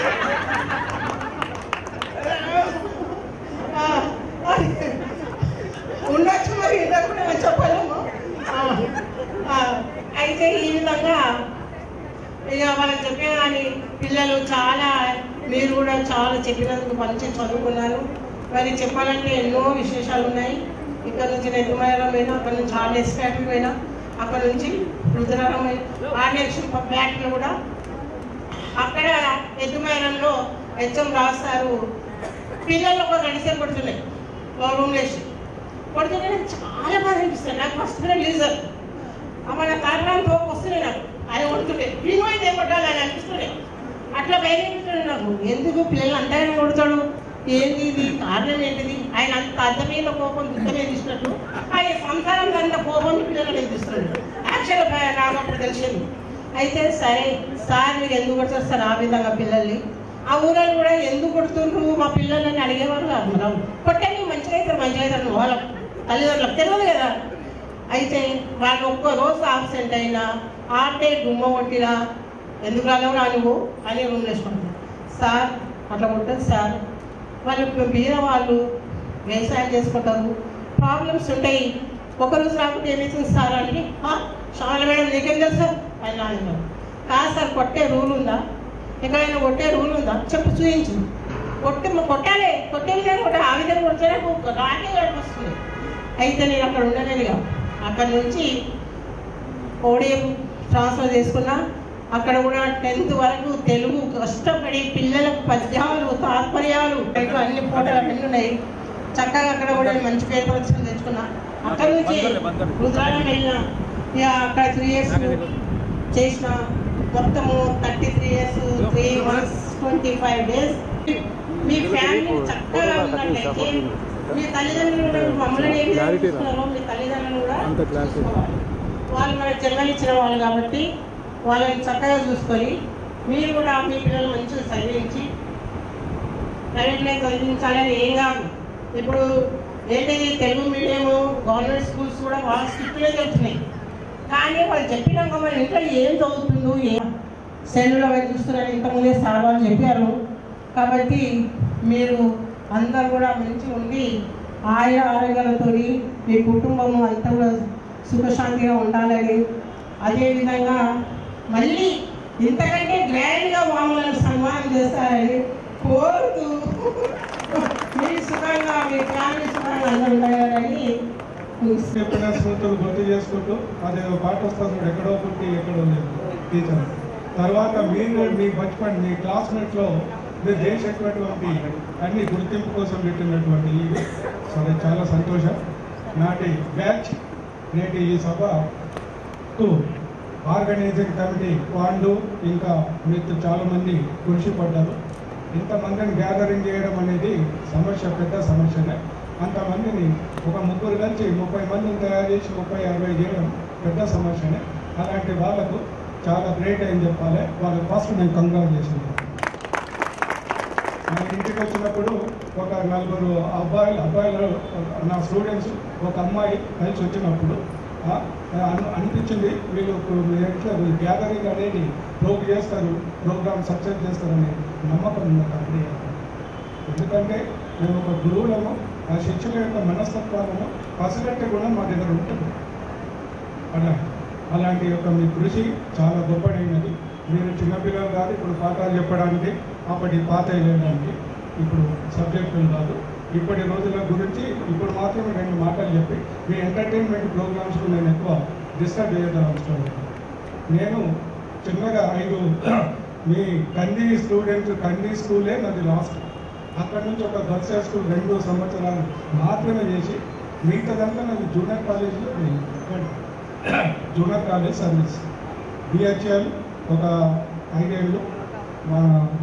ఆ, అది ఉండొచ్చు మరి ఇలా కూడా నేను చెప్పలేము ఆ, ఆ, అయితే ఈ విధంగా ఇక వాళ్ళకి చెప్పే కానీ పిల్లలు చాలా మీరు కూడా చాలా చెప్పినందుకు మంచి చదువుకున్నారు మరి చెప్పాలంటే ఎన్నో విశేషాలు ఉన్నాయి ఇక్కడ నుంచి నెట్టుమయరం పోయినా అక్కడ నుంచి ఆర్డెస్ ఫ్యాక్టరీ పోయినా అక్కడ నుంచి రుద్రారం ఆర్డెక్స్ ఫ్యాక్టరీ కూడా అక్కడ ఎద్దుమేరంలో హెచ్ఎం రాస్తారు పిల్లలు ఒక గడిసేపు పడుతున్నాయి రూమ్ వేసి పడుతుంటే నాకు చాలా బాధ అనిపిస్తుంది నాకు ఫస్ట్ లీజర్ మన కారణాలు కోపం వస్తున్నాయి నాకు ఆయన కొడుతుండే నేను అయితే ఏం కొట్టాలి అని అనిపిస్తుండే అట్లా బయలుదేరుతుండే నాకు ఎందుకు పిల్లలు అంతగానే కొడతాడు ఏంది ఇది కారణం ఏంటిది ఆయన అంత అర్థమైన కోపం దుఃఖమే తీసినట్టు ఆయన సంసారం అంత కోపం పిల్లలు తీస్తున్నాడు యాక్చువల్ నాకు అప్పుడు తెలిసింది అయితే సరే సార్ మీరు ఎందుకు కొడతారు సార్ ఆ విధంగా పిల్లల్ని ఆ ఊళ్ళో కూడా ఎందుకు కొడుతుండ్రు మా పిల్లలని అడిగేవారు కాదు మనం కొట్టని మంచిగా అవుతారు మంచిగా అవుతారు వాళ్ళకు తల్లిదండ్రులకు తెలియదు కదా అయితే వాళ్ళు ఒక్క రోజు ఆబ్సెంట్ అయినా ఆటే గుమ్మ కొట్టినా ఎందుకు రాలేవు రా నువ్వు అని రూమ్ వేసుకుంటారు సార్ అట్లా ఉంటుంది సార్ వాళ్ళు బీద వాళ్ళు వ్యవసాయం చేసుకుంటారు ప్రాబ్లమ్స్ ఉంటాయి ఒక రోజు రాకుంటే ఏమవుతుంది సార్ అంటే "ఆ, చాలా మేడం నీకేం తెలుసు అని అన్నారు కాదు సార్ కొట్టే రూల్ ఉందా ఎక్కడైనా కొట్టే రూల్ ఉందా చెప్పు చూపించు కొట్టి కొట్టాలి కొట్టే విధంగా కొట్టాలి ఆ విధంగా కొడితేనే నాకు రాకే వస్తుంది అయితే నేను అక్కడ ఉండలేదుగా అక్కడ నుంచి ఓడియం ట్రాన్స్ఫర్ చేసుకున్నా అక్కడ కూడా టెన్త్ వరకు తెలుగు కష్టపడి పిల్లలకు పద్యాలు తాత్పర్యాలు ఇట్లా అన్ని ఫోటోలు అన్నీ ఉన్నాయి చక్కగా అక్కడ కూడా నేను మంచి పేరు ప్రదర్శన తెచ్చుకున్నా అక్కడ నుంచి రుద్రాలం వెళ్ళిన ఇక అక్కడ త్రీ ఇయర్స్ చేసిన మొత్తము thirty three years three months twenty five days మీ ఫ్యామిలీ చక్కగా ఉన్నట్లయితే మీ తల్లిదండ్రులు కూడా మమ్మల్ని ఏ విధంగా చూస్తున్నారో మీ తల్లిదండ్రులు కూడా చూసుకోవాలి వాళ్ళు మనకు జన్మనిచ్చిన వాళ్ళు కాబట్టి వాళ్ళని చక్కగా చూసుకొని మీరు కూడా మీ పిల్లలు మంచిగా చదివించి ప్రైవేట్లో చదివించాలని ఏం కాదు ఇప్పుడు ఏంటిది తెలుగు మీడియం గవర్నమెంట్ స్కూల్స్ కూడా బాగా స్ట్రిక్ట్గా చెప్తున్నాయి కానీ వాళ్ళు చెప్పినాక మన ఇంట్లో ఏం చదువుతుందో ఏం సెల్లులో వైపు చూస్తున్నారు ఇంతకుముందే సార్ వాళ్ళు చెప్పారు కాబట్టి మీరు అందరు కూడా మంచిగా ఉండి ఆయుర ఆరోగ్యాలతో మీ కుటుంబము అంతా కూడా సుఖశాంతిగా ఉండాలని అదేవిధంగా మళ్ళీ ఇంతకంటే గ్రాండ్గా మమ్మల్ని సన్మానం చేస్తారని కోరుతూ మీరు సుఖంగా మీ ఫ్యామిలీ సుఖంగా అందరూ ఉండాలని ముగిస్తున్నాను.
చెప్పిన స్మృతులు గుర్తు చేసుకుంటూ అదేదో పాట వస్తుంది చూడు, ఎక్కడో పుట్టి ఎక్కడో లేదు టీచర్ తర్వాత మీరు మీ బచ్పన్ మీ క్లాస్మేట్లో మీరు చేసేటటువంటి అన్ని గుర్తింపు కోసం పెట్టినటువంటి ఇవి సరే చాలా సంతోషం నాటి బ్యాచ్ నేటి ఈ సభకు ఆర్గనైజింగ్ కమిటీ వాళ్ళు ఇంకా మీతో చాలామంది కృషి పడ్డారు ఇంతమందిని గ్యాదరింగ్ చేయడం అనేది సమస్య పెద్ద సమస్యనే అంతమందిని ఒక ముగ్గురు కలిసి ముప్పై మందిని తయారు చేసి ముప్పై అరవై చేయడం పెద్ద సమస్యనే అలాంటి వాళ్ళకు చాలా గ్రేట్ అని చెప్పాలి వాళ్ళకి ఫస్ట్ నేను కంగ్రాచులేషన్ నా ఇంటికి వచ్చినప్పుడు ఒక నలుగురు అబ్బాయిలు అబ్బాయిలు నా స్టూడెంట్స్ ఒక అమ్మాయి కలిసి వచ్చినప్పుడు ఆ, అను- అనిపించింది వీళ్ళు ఎట్లా గ్యాదరింగ్ అనేది ప్రోగ్ చేస్తారు ప్రోగ్రామ్ సక్సెస్ చేస్తారనే నమ్మకం నాకు అప్పుడే ఎందుకంటే మేము ఒక గురువులము ఆ శిక్షణ యొక్క మనస్తత్వాలను పసిగట్టే గుణం మా దగ్గర ఉంటుంది అలా అలాంటి యొక్క మీ కృషి చాలా గొప్పదైనది మీరు చిన్నపిల్లలు కాదు ఇప్పుడు పాఠాలు చెప్పడానికి అప్పటి పాత వేయడానికి ఇప్పుడు సబ్జెక్టులు కాదు ఇప్పటి రోజుల గురించి ఇప్పుడు మాత్రమే రెండు మాటలు చెప్పి మీ ఎంటర్టైన్మెంట్ ప్రోగ్రామ్స్ నేను ఎక్కువ డిస్టర్బ్ చేయదలుచుకోలేదు నేను చిన్నగా ఐదు మీ కంది స్టూడెంట్స్ కంది స్కూలే నాది లాస్ట్ అక్కడ నుంచి ఒక గర్ల్స్ హై స్కూల్ రెండు సంవత్సరాలు మాత్రమే చేసి మిగతాదంతా నాకు జూనియర్ కాలేజ్లో జూనియర్ కాలేజ్ సర్వీస్ బిహెచ్ఎల్ ఒక ఐదేళ్ళు మా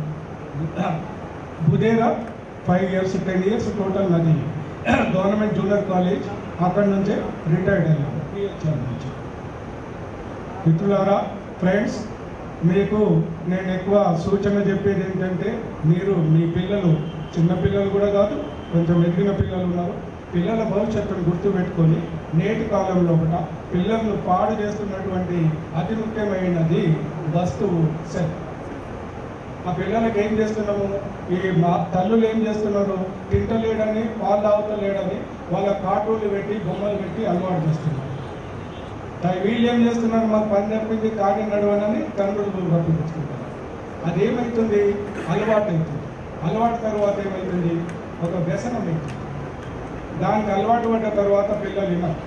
Budhera five years ten years total నాది గవర్నమెంట్ జూనియర్ కాలేజ్ అక్కడ నుంచే రిటైర్డ్ అయ్యాను బిహెచ్ఎల్ నుంచి మిత్రులారా ఫ్రెండ్స్ మీకు నేను ఎక్కువ సూచన చెప్పేది ఏంటంటే మీరు మీ పిల్లలు చిన్న పిల్లలు కూడా కాదు కొంచెం ఎదిగిన పిల్లలు ఉన్నారు పిల్లల భవిష్యత్తును గుర్తుపెట్టుకొని నేటి కాలంలో కూడా పిల్లలను పాడు చేస్తున్నటువంటి అతి ముఖ్యమైనది వస్తువు సెల్ ఆ పిల్లలకి ఏం చేస్తున్నాము ఈ మా తల్లులు ఏం చేస్తున్నారు తింటలేడని పాలు తాగుతలేడని వాళ్ళ కార్టూన్లు పెట్టి బొమ్మలు పెట్టి అలవాటు చేస్తున్నారు దాని వీళ్ళు ఏం చేస్తున్నారు మాకు పని తప్పింది కాడి నడవనని తండ్రులు పట్టించుకుంటారు అది ఏమవుతుంది అలవాటు అవుతుంది అలవాటు తర్వాత ఏమవుతుంది ఒక వ్యసనం అవుతుంది దానికి అలవాటు పడ్డ తర్వాత పిల్లలు వినరు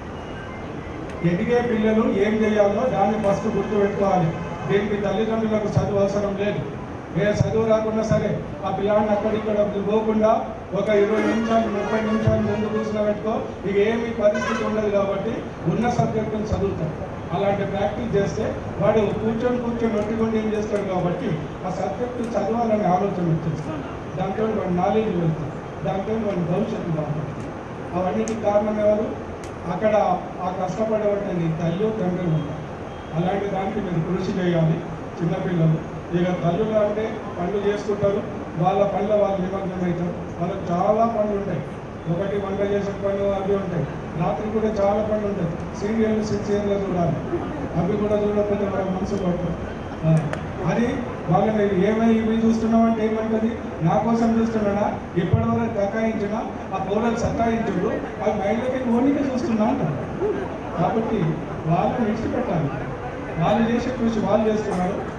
ఎదిగే పిల్లలు ఏం చేయాలో దాన్ని ఫస్ట్ గుర్తుపెట్టుకోవాలి దీనికి తల్లిదండ్రులకు చదువు అవసరం లేదు ఏ చదువు రాకుండా సరే ఆ పిల్లాడిని అక్కడిక్కడ పోకుండా ఒక ఇరవై నిమిషాలు ముప్పై నిమిషాలు ముందు కూర్చున్న పెట్టుకో ఇక ఏమి పరిస్థితి ఉండదు కాబట్టి ఉన్న సబ్జెక్టును చదువుతాడు అలాంటి ప్రాక్టీస్ చేస్తే వాడు కూర్చొని కూర్చొని ఒట్టికొండి ఏం చేస్తాడు కాబట్టి ఆ సబ్జెక్టు చదవాలని ఆలోచన వచ్చేస్తాడు దాంతో వాడి నాలెడ్జ్ వెళ్తుంది దాంతో వాడి భవిష్యత్తు బాగుంటుంది అవన్నిటికి కారణం ఎవరు అక్కడ ఆ కష్టపడేవాడిని తల్లి తండ్రి ఉంటారు అలాంటి దానికి మీరు కృషి చేయాలి చిన్నపిల్లలు ఇక తల్లులు అంటే పనులు చేసుకుంటారు వాళ్ళ పనుల వాళ్ళు నిమగ్నం అవుతారు వాళ్ళకి చాలా పనులు ఉంటాయి ఒకటి వంట చేసే పనులు అవి ఉంటాయి రాత్రి కూడా చాలా పనులు ఉంటాయి సీరియల్ సిన్సియర్గా చూడాలి అవి కూడా చూడకపోతే వాళ్ళ మనసు పడుతుంది ఆ, అది వాళ్ళని ఏమై ఇవి చూస్తున్నావు అంటే ఏమంటది నా కోసం చూస్తున్నాడా ఇప్పటివరకు సతాయించిన ఆ పౌరులు సతాయించుడు అది మైండ్లోకి ఓనికే చూస్తున్నా అంటారు కాబట్టి వాళ్ళని విడిచిపెట్టాలి వాళ్ళు చేసే కృషి వాళ్ళు చేస్తున్నారు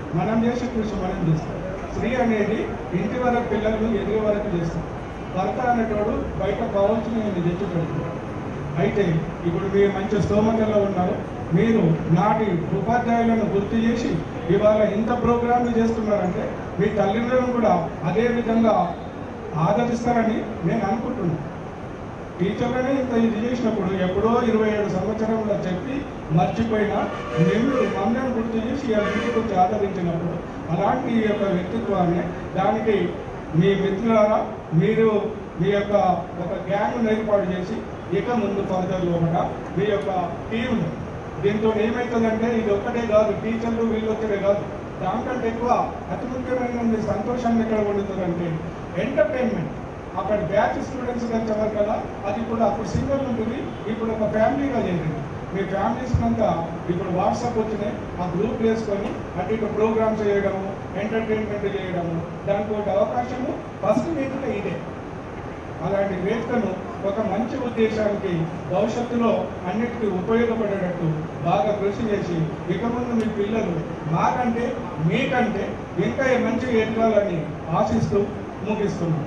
మనం చేసే కృషి మనం చేస్తాం స్త్రీ అనేది ఇంటి వరకు పిల్లలను ఎదిగే వరకు చేస్తాం భర్త అనేటోడు బయట కావాల్సిన తెచ్చి పెడుతున్నాడు అయితే ఇప్పుడు మీరు మంచి స్తోమతలో ఉన్నారు మీరు నాటి ఉపాధ్యాయులను గుర్తు చేసి ఇవాళ ఇంత ప్రోగ్రాంలు చేస్తున్నారంటే మీ తల్లిదండ్రులను కూడా అదే విధంగా ఆదరిస్తారని నేను అనుకుంటున్నాను టీచర్లనే ఇంత ఇది చేసినప్పుడు ఎప్పుడో ఇరవై ఏడు సంవత్సరంలో చెప్పి మర్చిపోయినా మేము మమ్మల్ని గుర్తు చేసి ఆ ఇంటికి వచ్చి ఆదరించినప్పుడు అలాంటి ఈ యొక్క వ్యక్తిత్వాన్ని దానికి మీ మిత్రులారా మీరు మీ యొక్క ఒక గ్యాంగ్ ఏర్పాటు చేసి ఇక ముందు ఫర్దర్ లోపల మీ యొక్క టీంను దీంతో ఏమవుతుందంటే ఇది ఒక్కటే కాదు టీచర్లు వీళ్ళు వచ్చేదే కాదు దానికంటే ఎక్కువ అతి ముఖ్యమైన సంతోషాన్ని ఎక్కడ పొందుతుందంటే ఎంటర్టైన్మెంట్ అక్కడ బ్యాచ్ స్టూడెంట్స్ వచ్చేవారు కదా అది ఇప్పుడు అప్పుడు సింగల్ ఉంటుంది ఇప్పుడు ఒక ఫ్యామిలీగా చేరింది మీ ఫ్యామిలీస్ అంతా ఇప్పుడు వాట్సాప్ వచ్చినాయి ఆ గ్రూప్ వేసుకొని అటు ఇటు ప్రోగ్రామ్స్ చేయడము ఎంటర్టైన్మెంట్ చేయడము దానికి ఒక అవకాశము ఫస్ట్ మీట్లో ఇదే అలాంటి వేదికను ఒక మంచి ఉద్దేశానికి భవిష్యత్తులో అన్నిటికీ ఉపయోగపడేటట్టు బాగా కృషి చేసి ఇక ముందు మీ పిల్లలు మాకంటే మీకంటే ఇంకా మంచిగా ఎదగాలని ఆశిస్తూ ముగిస్తున్నాను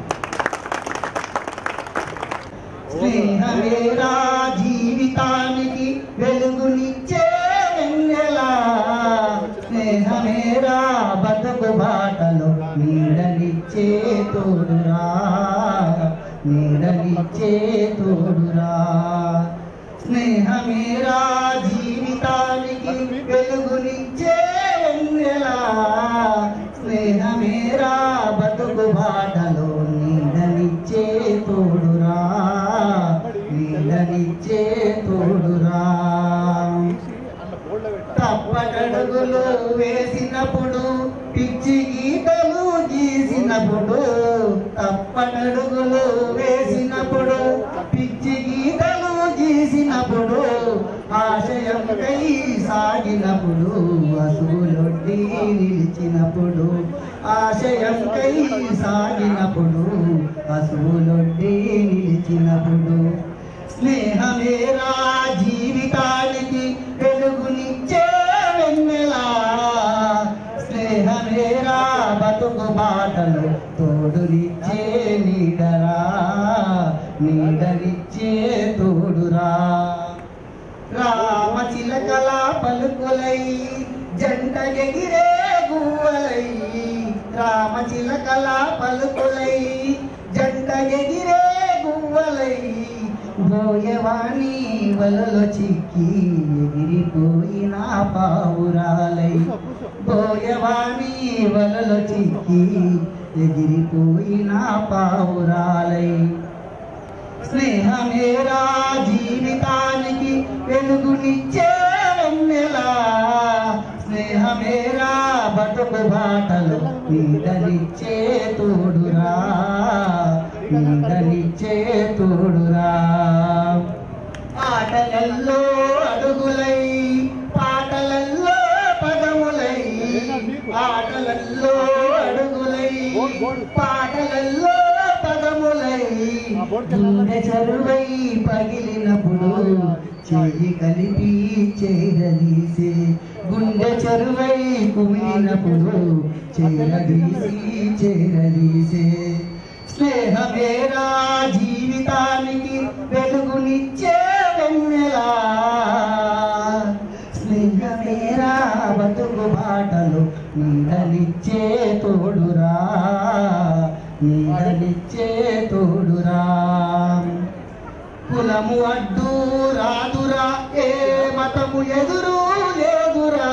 స్నేహమేరా జీవితానికి వెలుగునిచ్చే వెన్నెలా స్నేహమేరా బతుకు బాటలో నీడనిచ్చే తోడురా నీడనిచ్చే తోడురా స్నేహమేరా జీవితానికి వెలుగునిచ్చే వెన్నెలా స్నేహమేరా బతుకు బాటలో నీడనిచ్చే తోడురా నీడనిచ్చే తోడురా తప్పటడుగులు వేసినప్పుడు పిచ్చి గీతలు గీసినప్పుడు తప్పటడుగులు వేసినప్పుడు పిచ్చి గీతలు గీసినప్పుడు ఆశయంకై సాగినప్పుడు అసూలొడ్డి నిలిచినప్పుడు ఆశయంకై సాగినప్పుడు అసూలొడ్డి నిలిచినప్పుడు స్నేహమేరా జీవితానికి వెలుగునిచ్చే వెన్నెలా స్నేహమేరా బతుకు బాటలు తోడునిచ్చే నీడరా నీడనిచ్చే తోడురా రామ చిలకల పలుకులై జంట ఎగిరే గువ్వలై రామ చిలకల పలుకులై జంట ఎగిరే గువ్వలై బోయవాణి వలలో చిక్కి ఎగిరిపోయిన పావురాలై బోయవాణి వలలో చిక్కి ఎగిరిపోయిన పావురాలై స్నేహమేరా జీవితానికి వెలుగునిచ్చే వెన్నెలా స్నేహమేరా బతుకు బాటలు నీడనిచ్చే తోడురా నీడనిచ్చే తోడురా ఆటలల్లో అడుగులై పాటలల్లో పదములై ఆటలల్లో అడుగులై పాటలల్లో పదములై గుండె చరువై పగిలినప్పుడు చెయ్యి కలిపి చేరదీసే గుండె చరువై కుమిలినప్పుడు చేరదీసి చేరదీసే స్నేహమేరా జీవితానికి వెలుగునిచ్చే వెన్నెలా స్నేహమేరా బతుకు బాటలు నీడనిచ్చే తోడురా నీడనిచ్చే తోడురా కులము అడ్డు రాదురా ఏ మతము ఎదురు లేదురా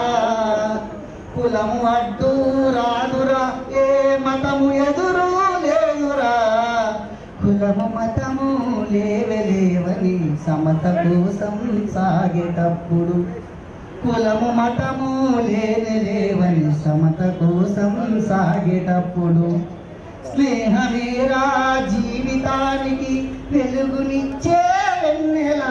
కులము అడ్డు రాదురా ఏ మతము ఎదురు లేదురా కులము మతము లేవలేవని సమత కోసం సాగేటప్పుడు కులము మతము లేని లేవని సమత కోసం సాగేటప్పుడు స్నేహమేరా జీవితానికి వెలుగునిచ్చే వెన్నెలా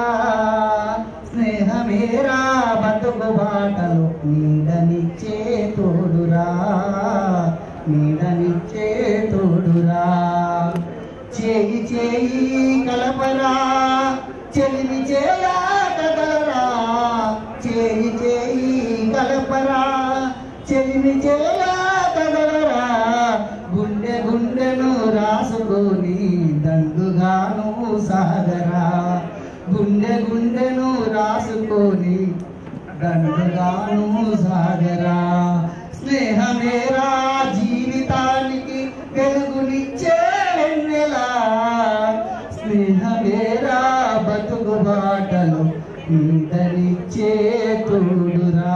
స్నేహమేరా బతుకు బాటలు నీడనిచ్చే తోడురా నీడనిచ్చే తోడురా చేయి చేయి కలపరా చెలిమి చేయా కదలరా చేయి చేయి కలపరా చెలి గుండెను రాసుకొని దండుగాను సాగరా స్నేహమేరా జీవితానికి వెలుగునిచ్చే వెన్నెలా స్నేహమేరా బతుకు బాటలు నీడనిచ్చే తోడురా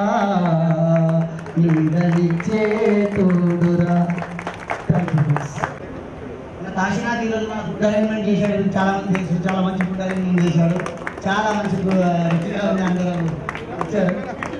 నీడనిచ్చే తోడురా థ్యాంక్ యూ మన కాశీనాథ్ ఈరోజు మన ఫుడ్ అరేంజ్మెంట్ చేశాడు చాలా మంది తెలుసు చాలా మంచి ఫుడ్ అరేంజ్మెంట్ చేశాడు చాలా మంచి గు- రుచిగా ఉంది అందరూ వచ్చారు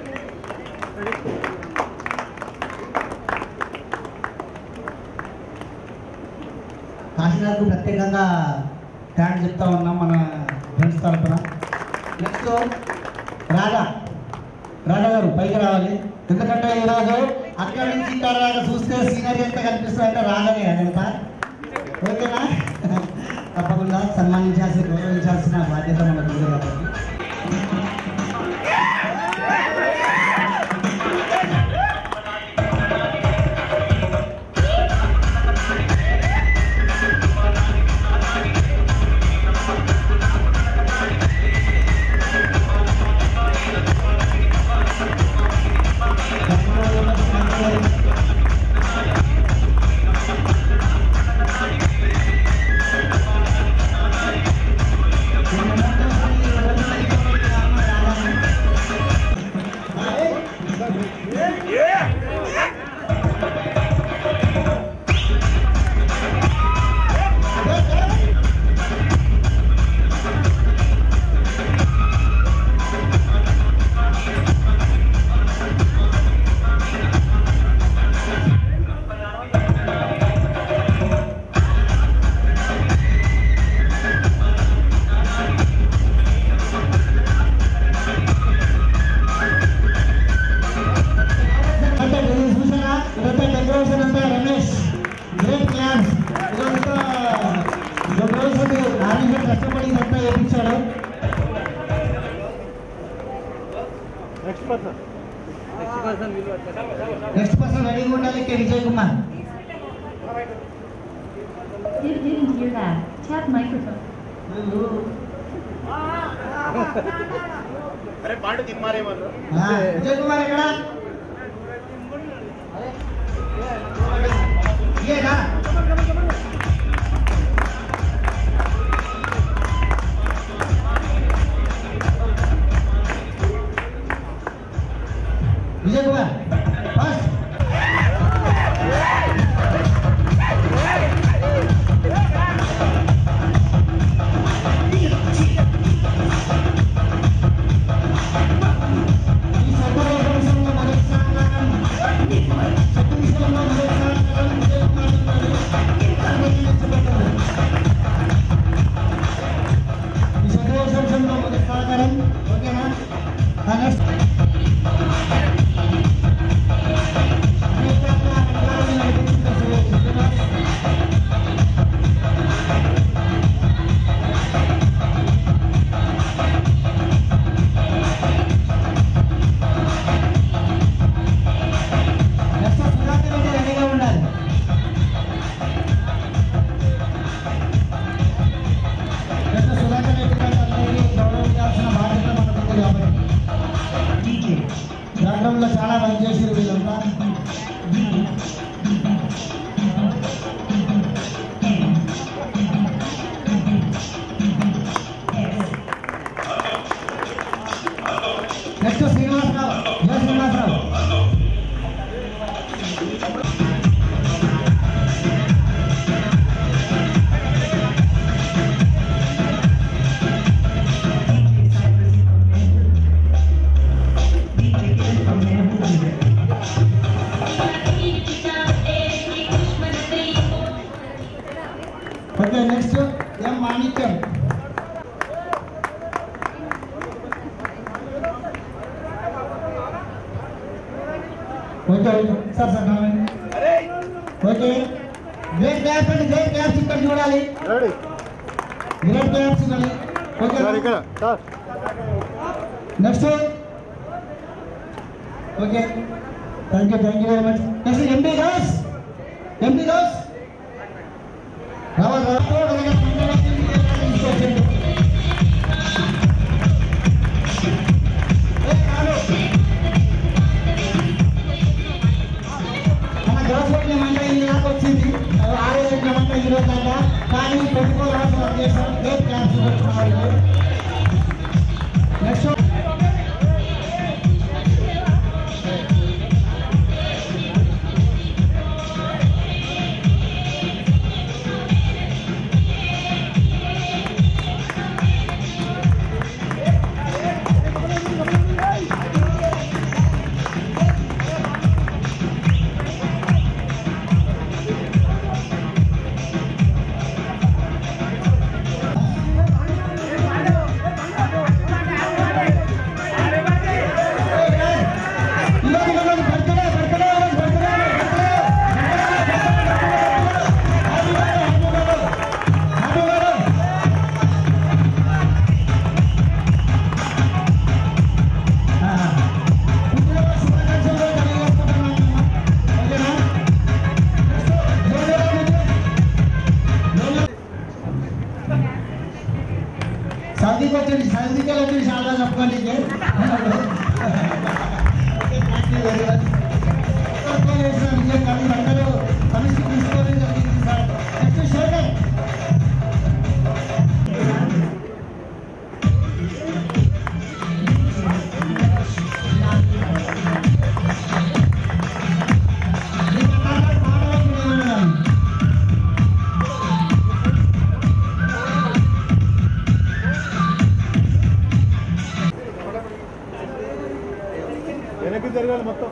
కాశీనాథ్కు ప్రత్యేకంగా థ్యాంక్స్ చెప్తా ఉన్నాం మన ఫ్రెండ్స్ తరఫున నెక్స్ట్ రాధా రాధా గారు పైకి రావాలి ఎందుకంటే ఈరోజు అక్కడి నుంచి ఇక్కడ దాకా చూస్తే సీనరీ ఎంత కనిపిస్తుంది అంటే రాధనే అదంతా ఓకేనా తప్పకుండా సన్మానించాల్సి గౌరవించాల్సిన బాధ్యత మనకు ఉంది కాబట్టి అంటే ఇది చూసారా ఇదంతా డెకరేషన్ అంతా రమేష్ గ్రేట్ క్లాస్ ఇదంతా డెకరేషన్ ఆర్మీ కష్టపడి ఇదంతా వేయించాడు నెక్స్ట్ పర్సన్ రెడీగా ఉండాలి కే Vijay Kumar
Did, didn't hear that. Tap microphone.
ఆ, విజయ్ కుమార్ ఎక్కడ ఇదేనా విజయ్ కుమార్ ఫస్ట్ ఈ సభలో మొదటి స్థానం ఛత్తీస్గఢ్లో మొదటి స్థానం విజయ్ కుమార్ ఉన్నారు. ఈ సభలో మొదటి స్థానం ఓకేనా ఆ నెక్స్ట్ నెక్స్ట్ సుధాకర్ రెడ్డి రెడీగా ఉండాలి నెక్స్ట్ సుధాకర్ రెడ్డి గారు అందరికీ గౌరవించాల్సిన బాధ్యత మనకు ఉంది కాబట్టి గ్రంథంలో చాలా పని చేసారు వీళ్ళంతా next Srinivasarao Jaya Srinivasarao okay next M Manikyam okay okay sir sir నవ్వండి. ఓకే గ్రేట్ క్లాస్ అండి గ్రేట్ క్లాస్ ఇక్కడ చూడాలి గ్రేట్ క్లాస్ చూడాలి okay next okay thank you thank you very much next MP Das MP Das రావాలి రావాలి వచ్చేది సర్దికల్ వచ్చేది చాలా చెప్పుకోండి అందరూ సమస్య తీసుకోవడం జరిగింది సార్ నెక్స్ట్ షోల్డర్
వెనక్కి జరగాలి మొత్తం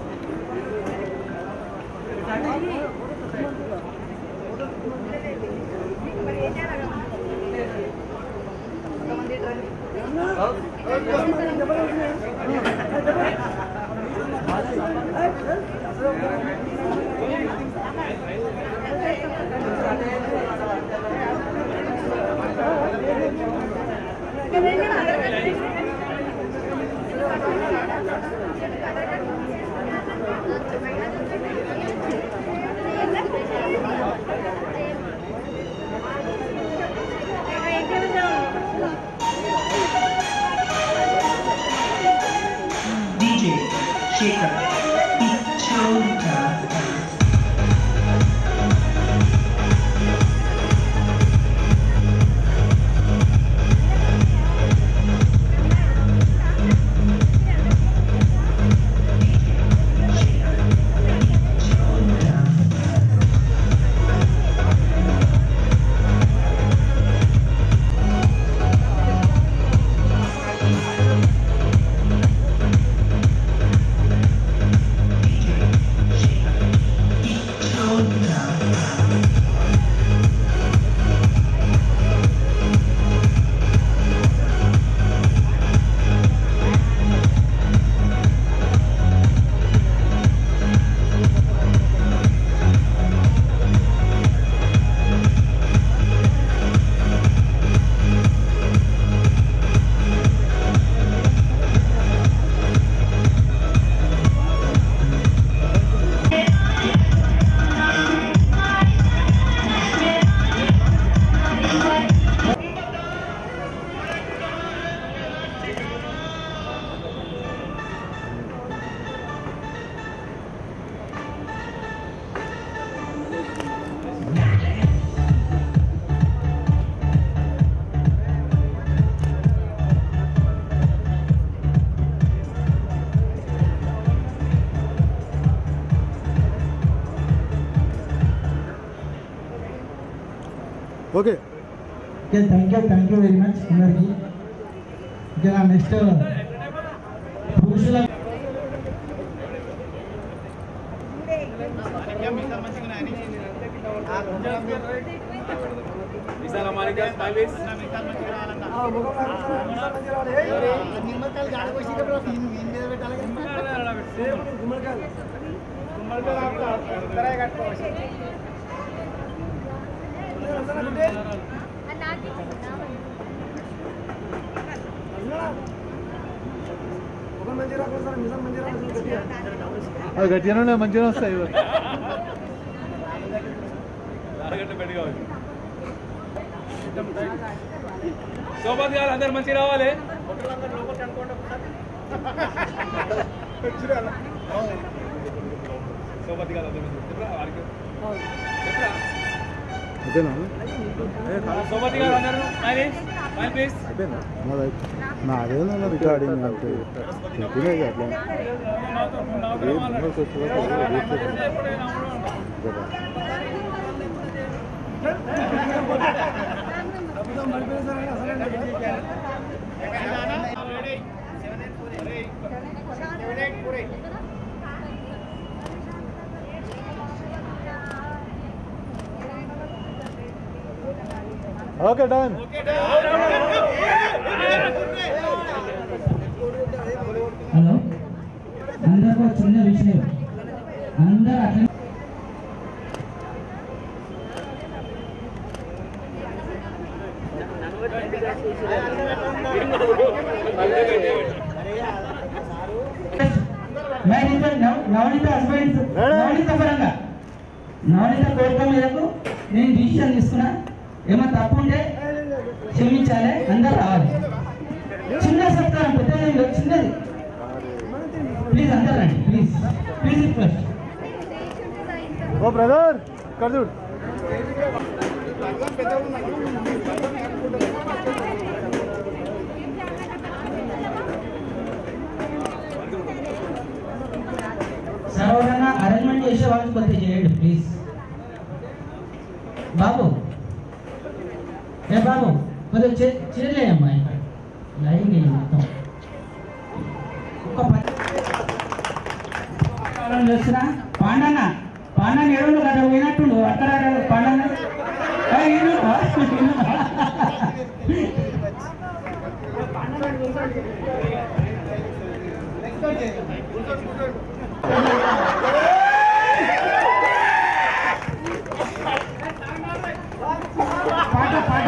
DJ Shaker Pichota
okay
okay thank you thank you very much అందరికి ఓకే నా నెక్స్ట్ పురుషుల
గట్టిగానే మంచిగా వస్తాయి
సోబత్ గారు అందరు మంచి రావాలి సోబత్ గారు అందరు మంచిగా చెప్పరా వారికి చెప్పరా
అదేనా
సోబత్ గారు అందరు మైని మైన్ ప్లీజ్
నాదేనా రికార్డింగ్ అంటే చెప్పినా అట్లా ఏ ముందుకు ఓకే డన్
హలో అందరికీ ఒక చిన్న విషయం అందరూ అట్లా నవనీత నవనీత హస్బెండ్ నవనీత పరంగా నవనీత కోరిక మీదకు నేను డిసిషన్ తీసుకున్నా ఏమో తప్పు ఉంటే క్షమించాలి అందరు రావాలి ప్లీజ్ రిక్వెస్ట్
ఓ బ్రదర్ ఇక్కడ చూడు
సార్ ఎవరైనా అరేంజ్మెంట్ చేసే వాళ్ళకి కొద్దిగా చేయండి ప్లీజ్ బాబు ఏ బాబు కొద్దిగా చే చేయలేమ్మా ఇక్కడ లైన్ వేయండి మొత్తం ఒక్క పది కాలం చేస్తున్నా పాండన్న పాండన్న ఏడు కదా పోయినట్టుండు అక్కడ పాండన్న ఏ, ఈయన, ఈయన. పాట పాట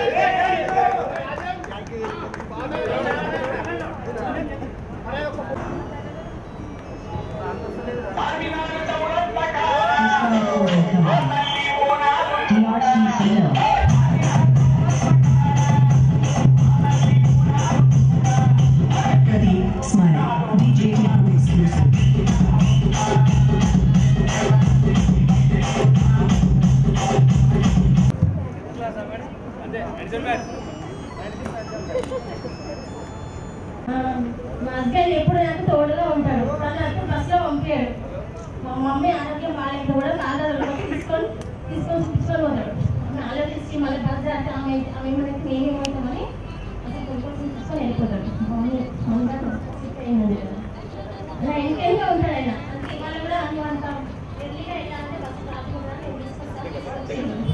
DRC Sale. Pradeep Smile. DJ Tipu exclusive.
అంతే మెడిసిన్ మ్యాన్
మా హస్బెండ్ ఎప్పుడు నాకు తోడుగా ఉంటాడు తను నాకు బస్సులో పంపాడు మా మమ్మీ ఆరోగ్యం బాగాలేదు కూడా ఆధార్ తీసుకొని తీసుకొని చూపించుకొని పోతాడు ఆమె ఆలోచించి మళ్ళీ బస్ దాటి ఆమె ఆమె ఏమైతే నేనేమవుతామని అసలు కొనుక్కొని తీసుకొని వెళ్ళిపోతాడు మమ్మీ మమ్మీ నాకు సిక్ అయింది కదా అలా ఇంకేంగా ఉంటాడు ఆయన అందుకే ఇవాళ కూడా అన్ని అంత ఎర్లీగా ఎలా అంటే బస్సు రాకుండా నేను తీసుకొస్తాను తీసుకొచ్చి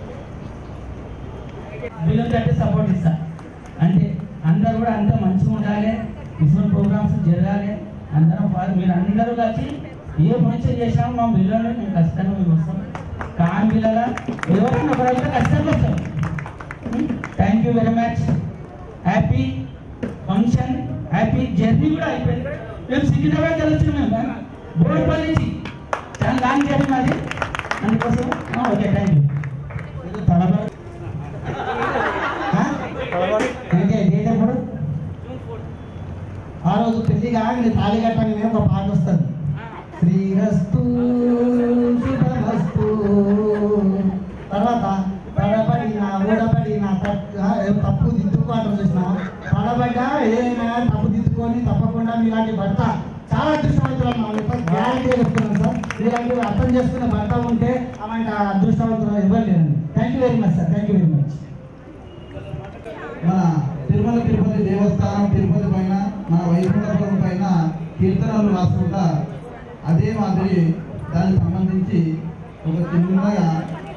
వీళ్ళకి అంటే సపోర్ట్ ఇస్తా అంటే అందరూ కూడా అంతా మంచిగా ఉండాలి ఇటువంటి ప్రోగ్రామ్స్ జరగాలి అందరం పా- మీరు అందరూ కలిసి ఏ మంచి చేసినా మా పిల్లలు మేము ఖచ్చితంగా మేము వస్తాం కాని పిల్లల ఎవరైనా ఒకరైతే ఖచ్చితంగా వస్తాం thank you very much happy function happy journey కూడా అయిపోయింది మేము సికింద్రాబాద్ వెళ్తున్నాం మేము బోర్పల్లి నుంచి చాలా లాంగ్ జర్నీ మాది అందుకోసం ఓకే థ్యాంక్ యూ తడబడ
అంటే డేట్ ఎప్పుడు ఆ రోజు పెళ్లి కాగానే తాళి కట్టగానే ఒక పాట వస్తుంది శ్రీరస్తు శుభమస్తు తర్వాత తడబడిన ఊడబడిన తప్- ఆ, ఏ తప్పు దిద్దుకోవడం చూసిన తడబడ్డా ఏదైనా తప్పు దిద్దుకొని తప్పకుండా మీలాంటి భర్త చాలా అదృష్టవంతులు గ్యారంటీ చెప్తున్నాను సార్ మీలాంటి అర్థం చేసుకునే భర్త ఉంటే అలాంటి అదృష్టవంతులు ఇవ్వలేరండి thank you very much sir thank you very much
మన తిరుమల తిరుపతి దేవస్థానం తిరుపతి పైన మన వైకుంఠపురం పైన కీర్తనలు రాసుకుంటా అదే మాదిరి దానికి సంబంధించి ఒక చిన్నగా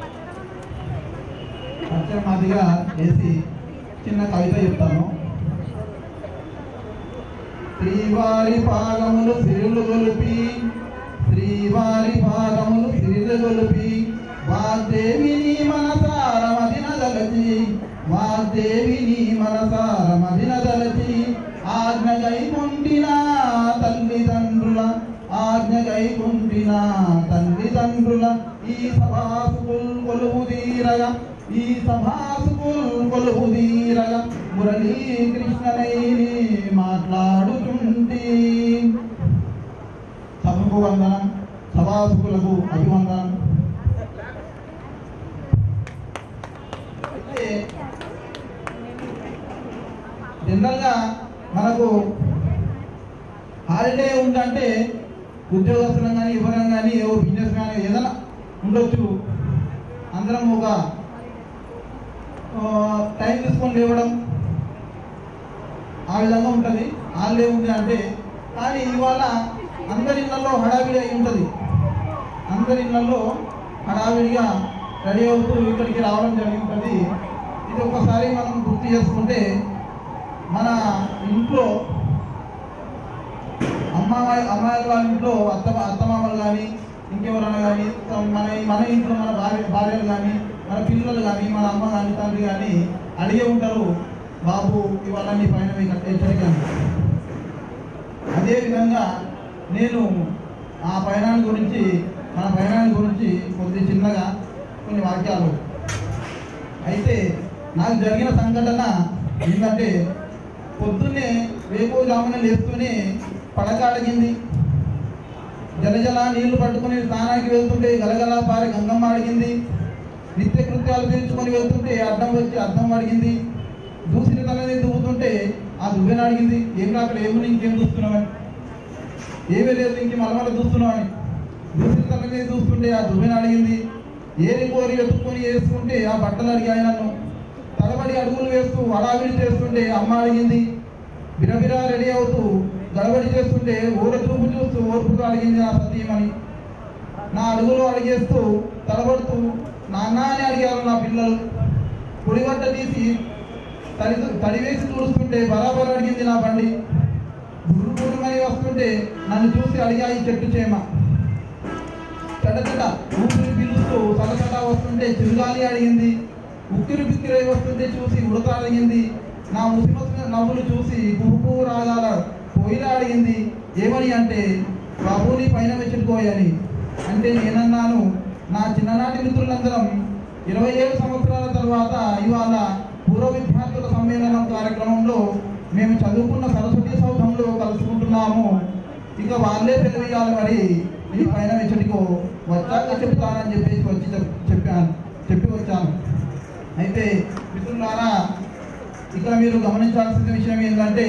పరిచయం మాదిరిగా వేసి చిన్న కవిత చెప్తాను శ్రీవారి పాదములు సిరులు గొలిపి శ్రీవారి పాదములు సిరులు గొలిపి వాగ్దేవిని మనసార మదిన దలచి వాగ్దేవిని మనసార మదిన దలచి ఆజ్ఞగై కుంటిన తల్లిదండ్రుల ఆజ్ఞగై కుంటిన తల్లిదండ్రుల ఈ సభాసుకుల్ కొలువు తీరగా ఈ సభాసుకుల్ కొలువు తీరగా మురళీ కృష్ణనైని మాట్లాడుతుంటే సభకు వందనం సభాసుకులకు అభివందనం అయితే జనరల్గా మనకు హాలిడే ఉందంటే ఉద్యోగస్తులం కానీ ఎవరం కానీ ఏవో బిజినెస్ కానీ ఏదైనా ఉండొచ్చు అందరం ఒక ఆ, టైం తీసుకొని లేవడం ఆ విధంగా ఉంటుంది హాలిడే ఉంది అంటే కానీ ఇవాళ అందరి ఇళ్లలో హడావిడి అయి ఉంటుంది అందరి ఇళ్లలో హడావిడిగా రెడీ అవుతూ ఇక్కడికి రావడం జరిగి ఉంటుంది ఇది ఒకసారి మనం గుర్తు చేసుకుంటే మన ఇంట్లో అమ్మాయి అమ్మాయిల వాళ్ళ ఇంట్లో అత్త అత్తమామలు కానీ ఇంకెవరైనా కానీ మన మన ఇంట్లో మన భార్య భార్యలు కానీ మన పిల్లలు కానీ మన అమ్మ కానీ తండ్రి కానీ అడిగే ఉంటారు బాబు ఇవాళ నీ పైన మీకు హెచ్చరిక అని." అదేవిధంగా నేను ఆ పయనాన్ని గురించి మన పయనాన్ని గురించి కొద్ది చిన్నగా కొన్ని వాక్యాలు అయితే నాకు జరిగిన సంఘటన ఏంటంటే పొద్దున్నే వేకోజామున లేస్తూనే పడక అడిగింది జలజల నీళ్లు పట్టుకొని స్నానానికి వెళ్తుంటే గలగల పారి గంగమ్మ అడిగింది నిత్య కృత్యాలు తీర్చుకొని వెళ్తుంటే అడ్డం వచ్చి అద్దం అడిగింది దూసిన తలని దువ్వుతుంటే ఆ దువ్వెన అడిగింది ఏం అక్కడ ఏమి ఇంకేం చూస్తున్నావని ఏమీ లేదు ఇంక మలమల చూస్తున్నావని దూసిన తలని చూస్తుంటే ఆ దువ్వెన అడిగింది ఏరి కోరి వెతుక్కొని వేసుకుంటే ఆ బట్టలు అడిగాయి నన్ను తలబడి అడుగులు వేస్తూ హడావిడి చేస్తుంటే అమ్మ అడిగింది బిరబిరా రెడీ అవుతూ గడబడి చేస్తుంటే ఊర చూపు చూస్తూ ఓర్పుగా అడిగింది నా సతీమణి నా అడుగులు అడిగేస్తూ తలబడుతూ నాన్న అని అడిగారు నా పిల్లలు పొడిగట్ట తీసి తడి తడివేసి తుడుస్తుంటే బరాబర్ అడిగింది నా బండి గుర్రు గుర్రుమని వస్తుంటే నన్ను చూసి అడిగాయి చెట్టు చేమ చెడ్డ ఊపిరి పీలుస్తూ సలసట వస్తుంటే చిరుగాలి అడిగింది ఉక్కిరి బిక్కిరై వస్తుంటే చూసి ఉడత అడిగింది నా ముసిమసిన నవ్వులు చూసి పువ్వు రాగాల పోయిలా అడిగింది ఏమని అంటే బాబుని పైన వెచ్చుకోయని అంటే నేనన్నాను నా చిన్ననాటి మిత్రులందరం ఇరవై ఏడు సంవత్సరాల తర్వాత ఇవాళ పూర్వ విద్యార్థుల సమ్మేళనం కార్యక్రమంలో మేము చదువుకున్న సరస్వతి సౌధంలో కలుసుకుంటున్నాము ఇక వాళ్ళే తెలియాలి మరి ఈ పైన వెచ్చటికో వచ్చాక చెప్తానని చెప్పేసి వచ్చి చెప్- చెప్పాను చెప్పి వచ్చాను అయితే మిత్రులారా ఇక్కడ మీరు గమనించాల్సిన విషయం ఏంటంటే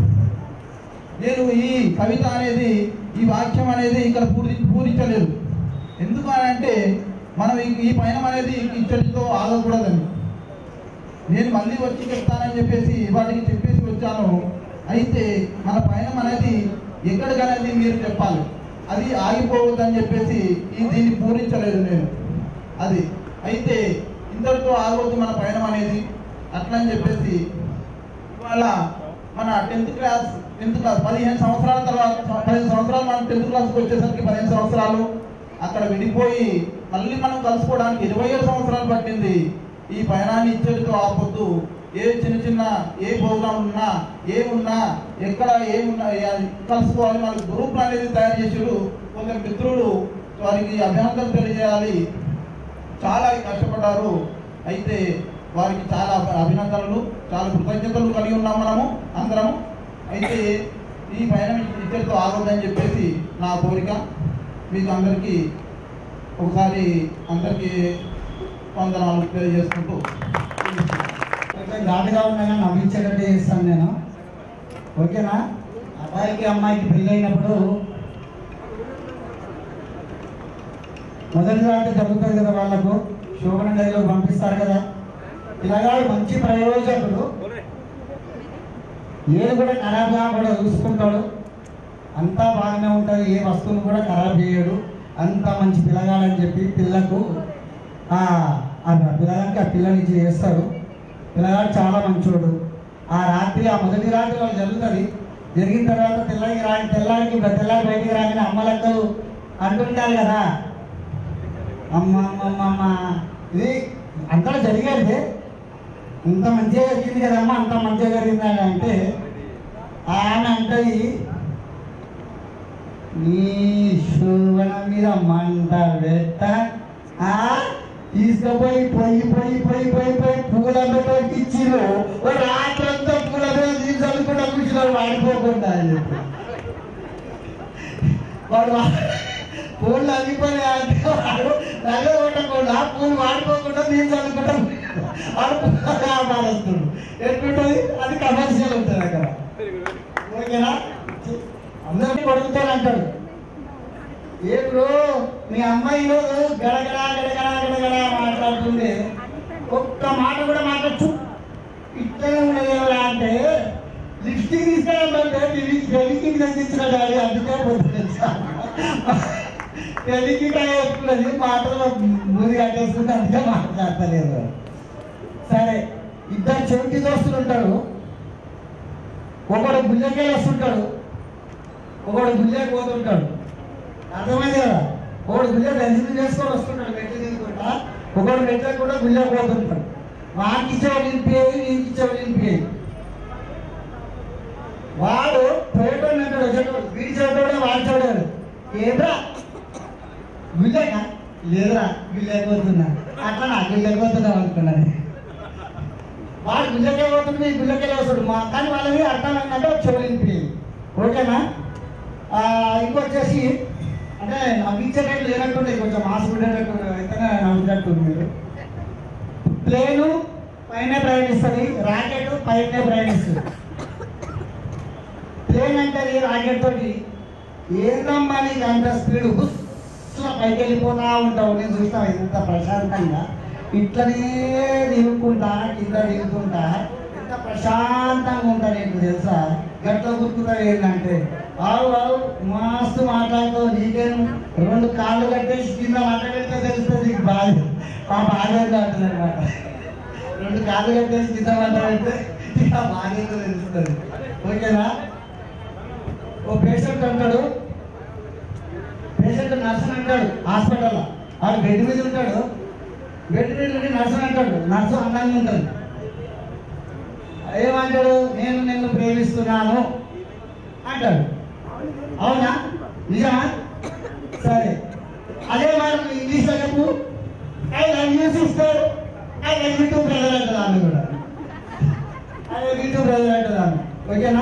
నేను ఈ కవిత అనేది ఈ వాక్యం అనేది ఇక్కడ పూరి పూరించలేదు ఎందుకు అని అంటే మనం ఈ- ఈ పయనం అనేది ఇచ్చటితో ఆగకూడదని నేను మళ్ళీ వచ్చి చెప్తానని చెప్పేసి వాటికి చెప్పేసి వచ్చాను అయితే మన పయనం అనేది ఎక్కడికనేది మీరు చెప్పాలి అది ఆగిపోవద్దని చెప్పేసి ఈ దీన్ని పూరించలేదు నేను అది అయితే ఇంతటితో ఆగవద్దు మన పయనం అనేది అట్లా అని చెప్పేసి ఇవాళ మన టెన్త్ క్లాస్ టెన్త్ క్లాస్ పదిహేను సంవత్సరాల తర్వాత పదిహేను సంవత్సరాలు మనం టెన్త్ క్లాస్కి వచ్చేసరికి పదిహేను సంవత్సరాలు అక్కడ విడిపోయి మళ్ళీ మనం కలుసుకోవడానికి ఇరవై ఏడు సంవత్సరాలు పట్టింది ఈ పయనాన్ని ఇచ్చడితో ఆపొద్దు ఏ చిన్న చిన్న ఏ ప్రోగ్రాం ఉన్నా ఏమున్నా ఎక్కడ ఏమున్నా ఏ- కలుసుకోవాలి వాళ్ళకి గ్రూప్ అనేది తయారు చేసారు కొందరు మిత్రులు వారికి అభినందనలు తెలియజేయాలి చాలా కష్టపడ్డారు అయితే వారికి చాలా అభినందనలు చాలా కృతజ్ఞతలు కలిగి ఉన్నాం మనము అందరము అయితే ఈ పైన ఇద్దరితో ఆగొద్దని చెప్పేసి నా కోరిక మీకు అందరికీ ఒకసారి అందరికీ వందనాలు తెలియజేసుకుంటూ
కొంచెం ఘాటుగా ఉన్నాయని నవ్వించేటట్టు చేస్తాను నేను ఓకేనా అబ్బాయికి అమ్మాయికి పెళ్ళి అయినప్పుడు మొదటి దాంట్లో జరుగుతుంది కదా వాళ్ళకు శోభన గదిలో పంపిస్తారు కదా ఇలాగా మంచి ప్రయోజకుడు ఏది కూడా ఖరాబ్ కాకుండా చూసుకుంటాడు అంతా బాగానే ఉంటుంది ఏ వస్తువును కూడా ఖరాబ్ చేయడు అంత మంచి పిల్లగాడని చెప్పి పిల్లకు ఆ ఆ పిల్లగానికి ఆ పిల్లనిచ్చి చేస్తాడు పిల్లగాడు చాలా మంచోడు ఆ రాత్రి ఆ మొదటి రాత్రి వాళ్ళు జరుగుతుంది జరిగిన తర్వాత తెల్లకి రా తెల్లారికి తెల్లారి బయటికి రాగానే అమ్మలక్కలు అంటుంటారు కదా అమ్మ అమ్మ అమ్మ అమ్మ ఇది అంతా జరిగేది ఇంత మంచిగా జరిగింది కదమ్మా అంత మంచిగా జరిగిందా అంటే ఆమె అంటది నీ శోభన మీద మంట పెట్ట ఆ తీసుకుపోయి పోయి పోయి పోయి పోయి పోయి పూల పెట్టి ఇచ్చిరు ఓ రాత్రంతా పూల మీద తీసుకుంటా కూర్చున్నాడు వాడిపోకుండా అని చెప్పి వాడు వా- పూలు అల్లిపోయి అంటే వాడు నగలు కొట్టకుండా పూలు వాడిపోకుండా నీళ్ళు చల్లుకుంటా వాడు పూల వ్యాపారస్తుడు ఎట్లుంటుంది అది కమర్షియల్ ఉంటుంది అక్కడ ఓకేనా అందరినీ కొడుకుతాడు అంటాడు ఏ బ్రో మీ అమ్మాయి ఈరోజు గడగడ గడగడ గడగడ మాట్లాడుతుంది ఒక్క మాట కూడా మాట్లాడు ఇట్లనే ఉన్నది ఎవరా అంటే లిప్స్టిక్ తీసుకెళ్ళాలంటే పెళ్లికి తగ్గించిన డాడీ అందుకే పోతుంది పెళ్లికి టైం వస్తున్నది మాటలు ముందు కట్టేసుకుంటే అందుకే మాట్లాడతలేదు సరే ఇద్దరు చెవిటి దోస్తులు ఉంటాడు ఒకడు గుళ్ళకెళ్ళి వస్తుంటాడు ఒకడు గుళ్ళకి పోతుంటాడు అర్థమైంది కదా ఒకడు గుళ్ళ దర్శనం చేసుకొని వస్తుంటాడు మెట్లు తీసుకుంటా ఒకడు మెట్ల కూడా గుళ్ళకి పోతుంటాడు వానికి ఇచ్చేవాడు నింపేది నీకు ఇచ్చేవాడు నింపేది వాడు పోయేటోడు అంటాడు వచ్చేటోడు వీడి చెవిటోడే వాడి చెవిటాడు ఏద్రా గుళ్ళేనా లేదురా గుళ్ళైపోతున్నా అట్లా నా గుళ్ళైపోతున్నాం అనుకున్నాను వాడు గుళ్ళకే పోతుంది మీ గుళ్ళకే వస్తాడు మా కానీ వాళ్ళని అర్థం ఏంటంటే చెవులు వినిపించేది ఓకేనా ఆ, ఇంకొచ్చేసి
అంటే నవ్వించేటట్టు లేనట్టుండే కొంచెం మాస్ ఉండేటట్టు అయితేనే నవ్వుతున్నట్టు మీరు ప్లేను పైన ప్రయాణిస్తుంది రాకెట్ పైన ప్రయాణిస్తుంది ప్లేన్ అంటే రాకెట్ తోటి ఏందమ్మా నీకు అంత స్పీడ్ హుస్సులో పైకి వెళ్ళిపోతా ఉంటావు నేను చూస్తాను ఎంత ప్రశాంతంగా ఇట్లనే దిగుకుంటా కింద దిగుతుంటా ఎంత ప్రశాంతంగా ఉంటా నీకు తెలుసా గట్ల గుర్తుతావు ఏంటంటే ఆవు ఆవు మస్తు మాట్లాడుతావు నీకేం రెండు కాళ్ళు కట్టేసి కింద మాట్లాడితే తెలుస్తుంది నీకు బాధ ఆ బాధ అంటుంది అనమాట రెండు కాళ్ళు కట్టేసి కింద మాట్లాడితే ఇక బాధ ఏంటో తెలుస్తుంది ఓకేనా ఓ పేషెంట్ అంటాడు పేషెంట్ నర్స్ అంటాడు హాస్పిటల్లో వాడు బెడ్ మీద ఉంటాడు బెడ్ మీద ఉండి నర్సు అంటాడు నర్సు అందంగా ఉంటుంది ఏమంటాడు నేను నిన్ను ప్రేమిస్తున్నాను అంటాడు అవునా నిజమా సరే అదే మనం ఇంగ్లీష్లో చెప్పు I love you sister I love you too brother అంటుంది ఆమె కూడా I love you too brother అంటుంది ఆమె ఓకేనా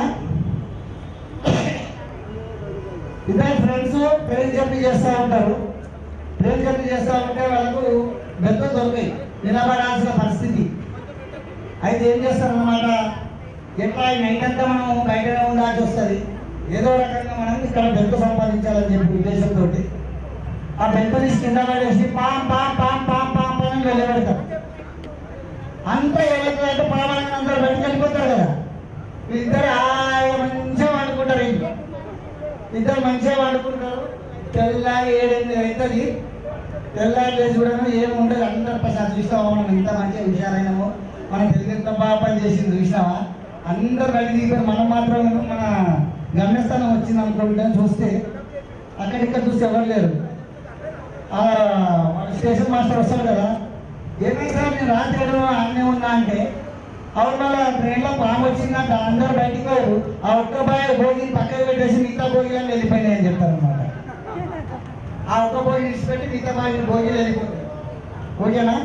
ఇద్దరు ఫ్రెండ్స్ ట్రైన్ జర్నీ చేస్తూ ఉంటారు ట్రైన్ జర్నీ చేస్తూ ఉంటే వాళ్ళకు బెత్త దొరికాయి నిలబడాల్సిన పరిస్థితి అయితే ఏం చేస్తారన్నమాట ఎట్లా ఈ నైట్ అంతా మనం బయటనే ఉండాల్సి వస్తుంది ఏదో రకంగా మనం ఇక్కడ బెంత సంపాదించాలని చెప్పి ఉద్దేశంతో ఆ బెంత తీసి కింద పడేసి పాం పాం పాం పాం పాం పాం అని వెళ్ళబెడతారు అంతా ఏమైతే పావాలని అందరూ బయటకు వెళ్ళిపోతారు కదా ఇద్దరు హాయిగా మంచిగా వండుకుంటారు ఇంట్లో ఇద్దరు మంచిగా వండుకుంటారు తెల్లారి ఏడెనిమిది అవుతుంది తెల్లారి లేచి కూడా ఏముండదు అందరు ప్రసాద్ చూస్తావా మనం ఇంత మంచిగా హుషారైనామో మన తెలుగు ఎంత బాగా పని చేసింది చూసినావా అందరు బయట దిగిపోయి మనం మాత్రం మన గమ్యస్థానం వచ్చింది అనుకుంటే చూస్తే అక్కడిక్కడ చూస్తే ఎవరు లేరు ఆ, మన స్టేషన్ మాస్టర్ వస్తాడు కదా ఏమైంది సార్ నేను రాత్రి ఏడు అన్నీ ఉన్నా అంటే అవును మళ్ళీ ట్రైన్లో పాము వచ్చిందంట అందరూ బయటికి పోయారు ఆ ఒక్క బాయ్ భోగిని పక్కకు పెట్టేసి మిగతా భోగిలను వెళ్ళిపోయినాయి అని చెప్తారు అనమాట ఆ ఒక్క భోగి విడిచిపెట్టి మిగతా బాయ్ భోగిలు వెళ్ళిపోతాయి ఓకేనా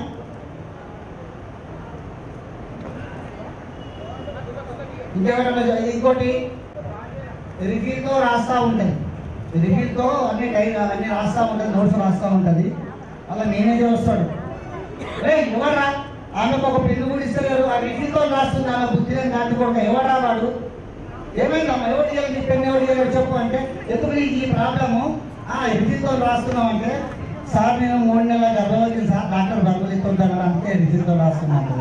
ఇంకెవరైనా చె- ఇంకోటి రిఫీల్తో రాస్తా ఉంటాయి రిఫీల్తో అన్ని టైం అన్ని రాస్తా ఉంటుంది నోట్స్ రాస్తా ఉంటుంది అలా మేనేజర్ వస్తాడు రే ఎవరా ఆమెకు ఒక పెన్ను కూడా ఇస్తలేరు ఆ రిఫీల్తో రాస్తుంది ఆమె బుద్ధి లేని దాంట్లో కూడా ఎవరా వాడు ఏమైందమ్మా ఎవరు చేయాలి నీ పెన్ను ఎవరు చేయాలి చెప్పు అంటే ఎందుకు నీకు ఈ ప్రాబ్లము ఆ రిఫీల్తో రాస్తున్నాం అంటే సార్ నేను మూడు నెలల గర్భవతి సార్ డాక్టర్ గర్భవతిస్తుంటాను అందుకే రిఫీల్తో రాస్తున్నాను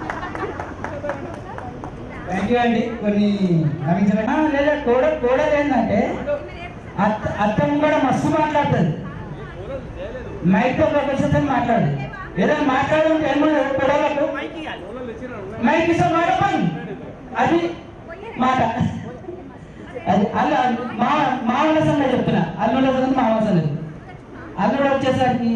థ్యాంక్ యూ అండి కొన్ని నవ్వించిన ఆ, లేదా కోడ కోడలు ఏంటంటే అత్త అత్తమ్మ కూడా మస్తు మాట్లాడుతుంది మైక్తో ప్రపంచంతో మాట్లాడు ఏదైనా మాట్లాడుతుంటే ఏమన్నా కోడలకు మైక్ ఇస్తే మాట్లాడమని అది మాట అది అల్ల మా మామల సంగతి చెప్తున్నా అల్లుడ సంగతి మామల సంగతి అల్లుడు వచ్చేసరికి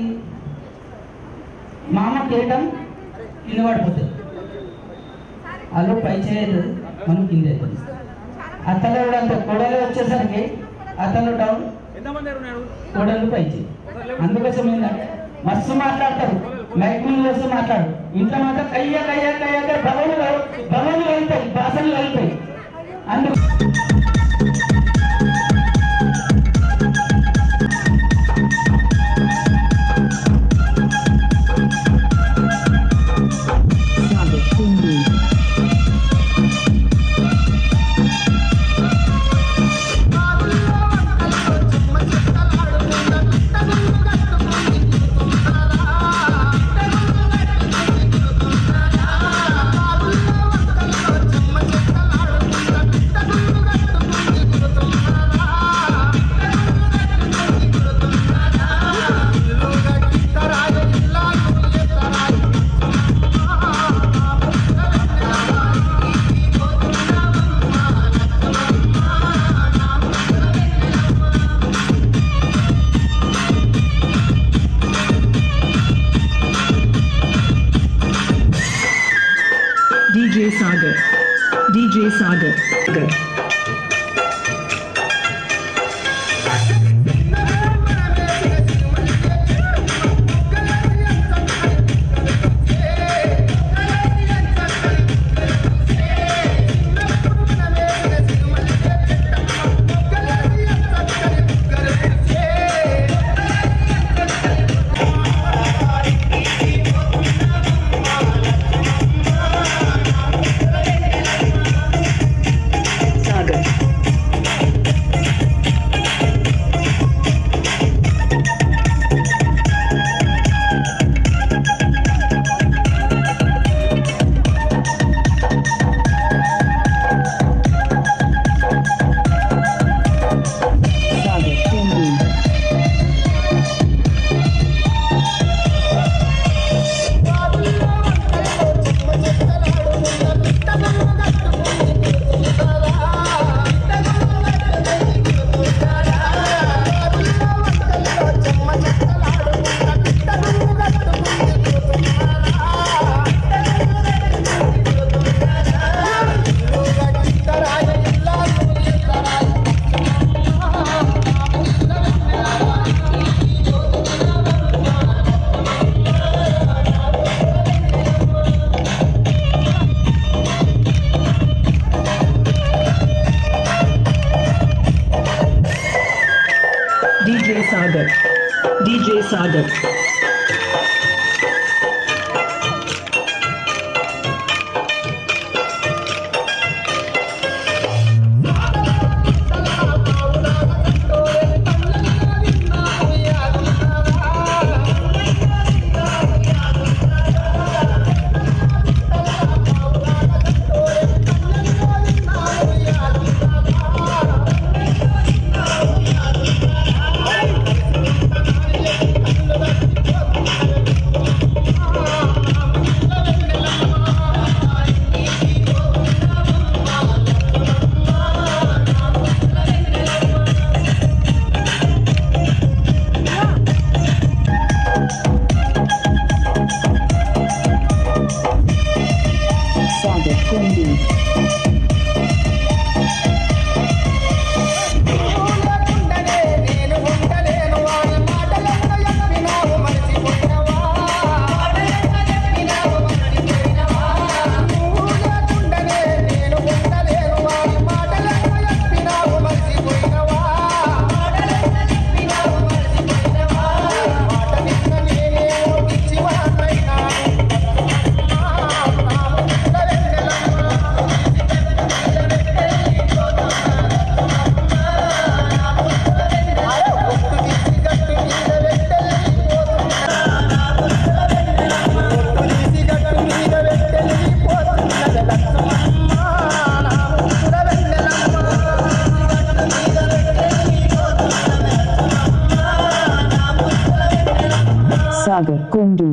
మామ కేటం కింద పడిపోతుంది అల్లుడు పై చేయదు మనం కింద అవుతుంది అత్తలో కూడా అంతే కోడలు వచ్చేసరికి అత్తలు డౌన్
ఎంతమంది ఉన్నారు
కోడలు పై చేయి అందుకోసం ఏంటంటే మస్తు మాట్లాడతారు మైక్ ముందు వస్తూ మాట్లాడు ఇంట్లో మాత్రం కయ్య కయ్య కయ్య కయ్య భగవన్లు భగవన్లు వెళ్తాయి భాషలు వెళ్తాయి అందుకు
చెమ్మచెక్కలాడుకుంటా DJ Sagar. Sagar Kundu. Sagar Kundu.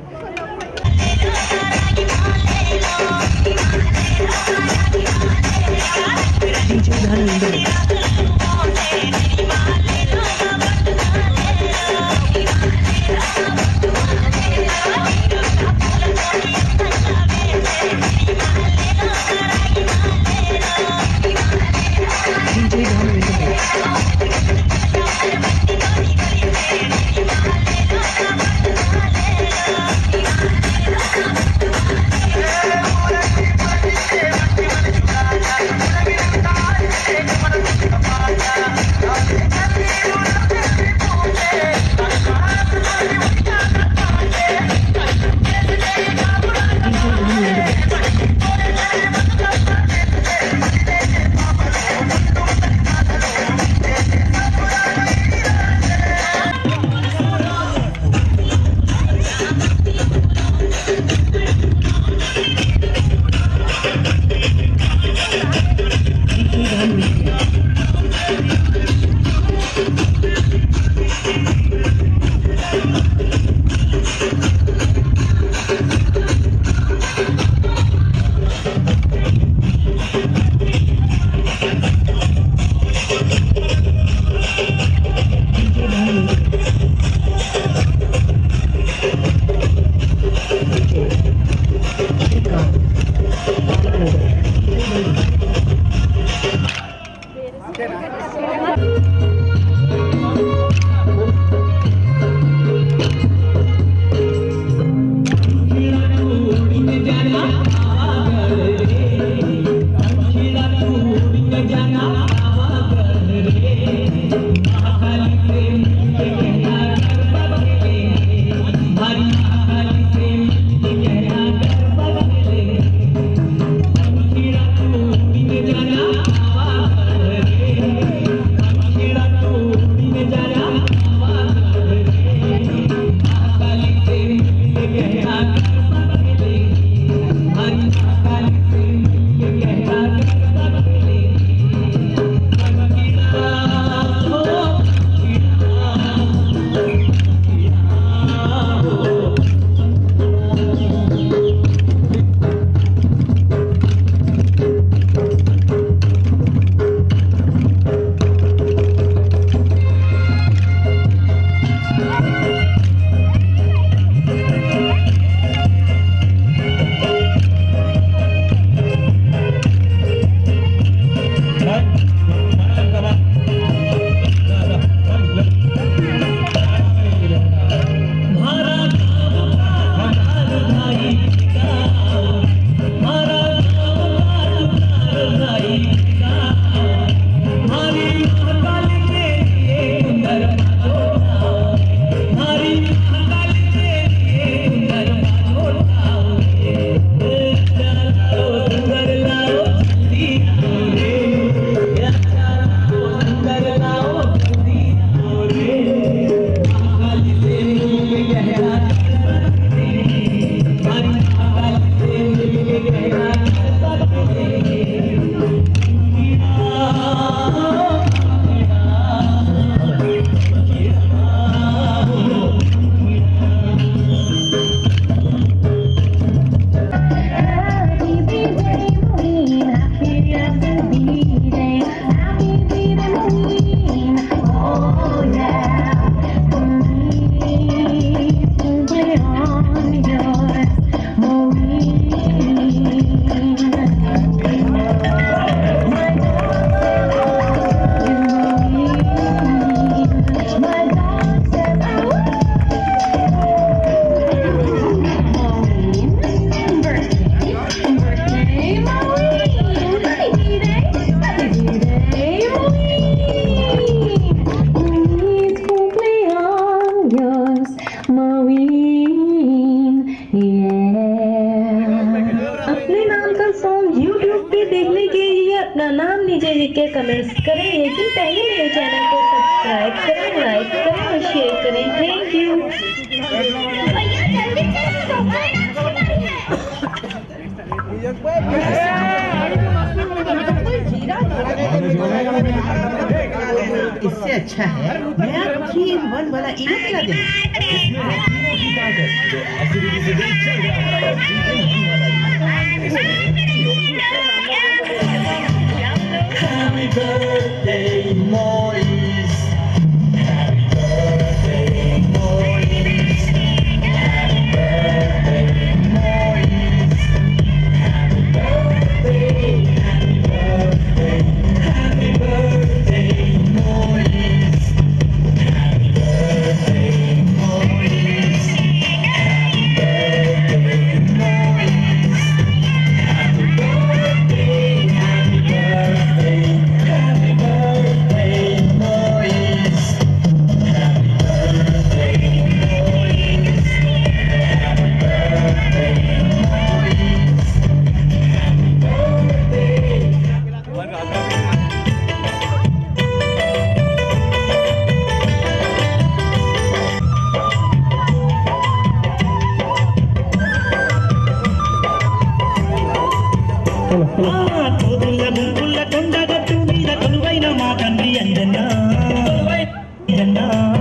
DJ Dharmendra. DJ Dharmendra.
Thank लेकिन पहले मेरे चैनल को सब्सक्राइब करें लाइक करें और शेयर करें थैंक यू भैया जल्दी
इससे अच्छा है मैं आप थ्री इन वन वाला इवेंट ला दें
Happy birthday, Moise. Happy birthday, Moise. Happy birthday, Moise. Happy birthday, happy birthday, happy birthday, Moise. Happy birthday, Moise. Happy birthday, Moise. Happy birthday, happy birthday, happy birthday, Moise. Happy birthday, Moise. Happy birthday, Moise. Happy birthday.
కోదుల గుంపుల Kondagattu మీద కొలువైన మా తండ్రి అంజన్న అంజన్న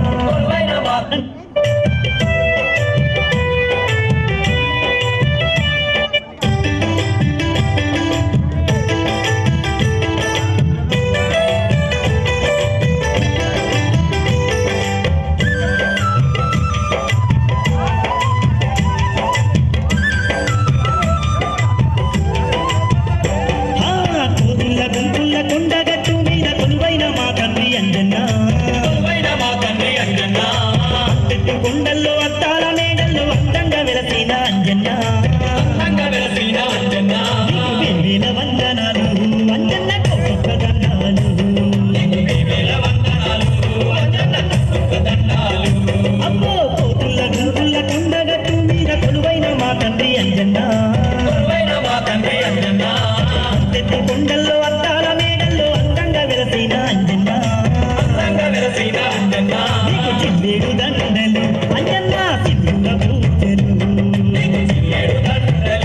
ఆ కోదుల గుంపుల కొండగట్టు మీద కొలువైన మా తండ్రి అంజన్న కొలువైన మా తండ్రి అంజన్న చెట్టు కొండల్లో అత్తాల మేడల్లో అందంగా వెలసిన అంజన్న అందంగా వెలసిన అంజన్న వేల వందనాలు అంజన్న కోప దండాలు వేల వందనాలు అంజన్న కోప దండాలు అమ్మో కోతుల గుంపుల కొండగట్టు మీద కొలువైన మా తండ్రి అంజన్న కొలువైన మా తండ్రి అంజన్న పెద్ద కొండల్లో అద్దాల మేడల్లో అందంగా వెలసిన అంజన్న అందంగా వెలసిన అంజన్న నీకు చిల్లేడు దండలు అంజన్న సిద్ధుల పూజలు నీకు చిల్లేడు దండలు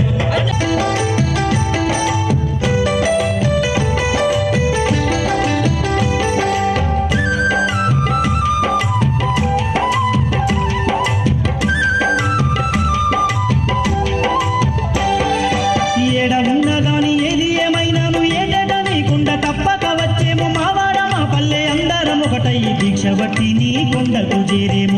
ఏడ ఉన్నదాని ఏది ఏమైనాను ఏదట నీకుండ తప్పక వచ్చేము మావాడ మా పల్లె అందరం ఒకటై దీక్ష బట్టి నీ కొండకు చేరేము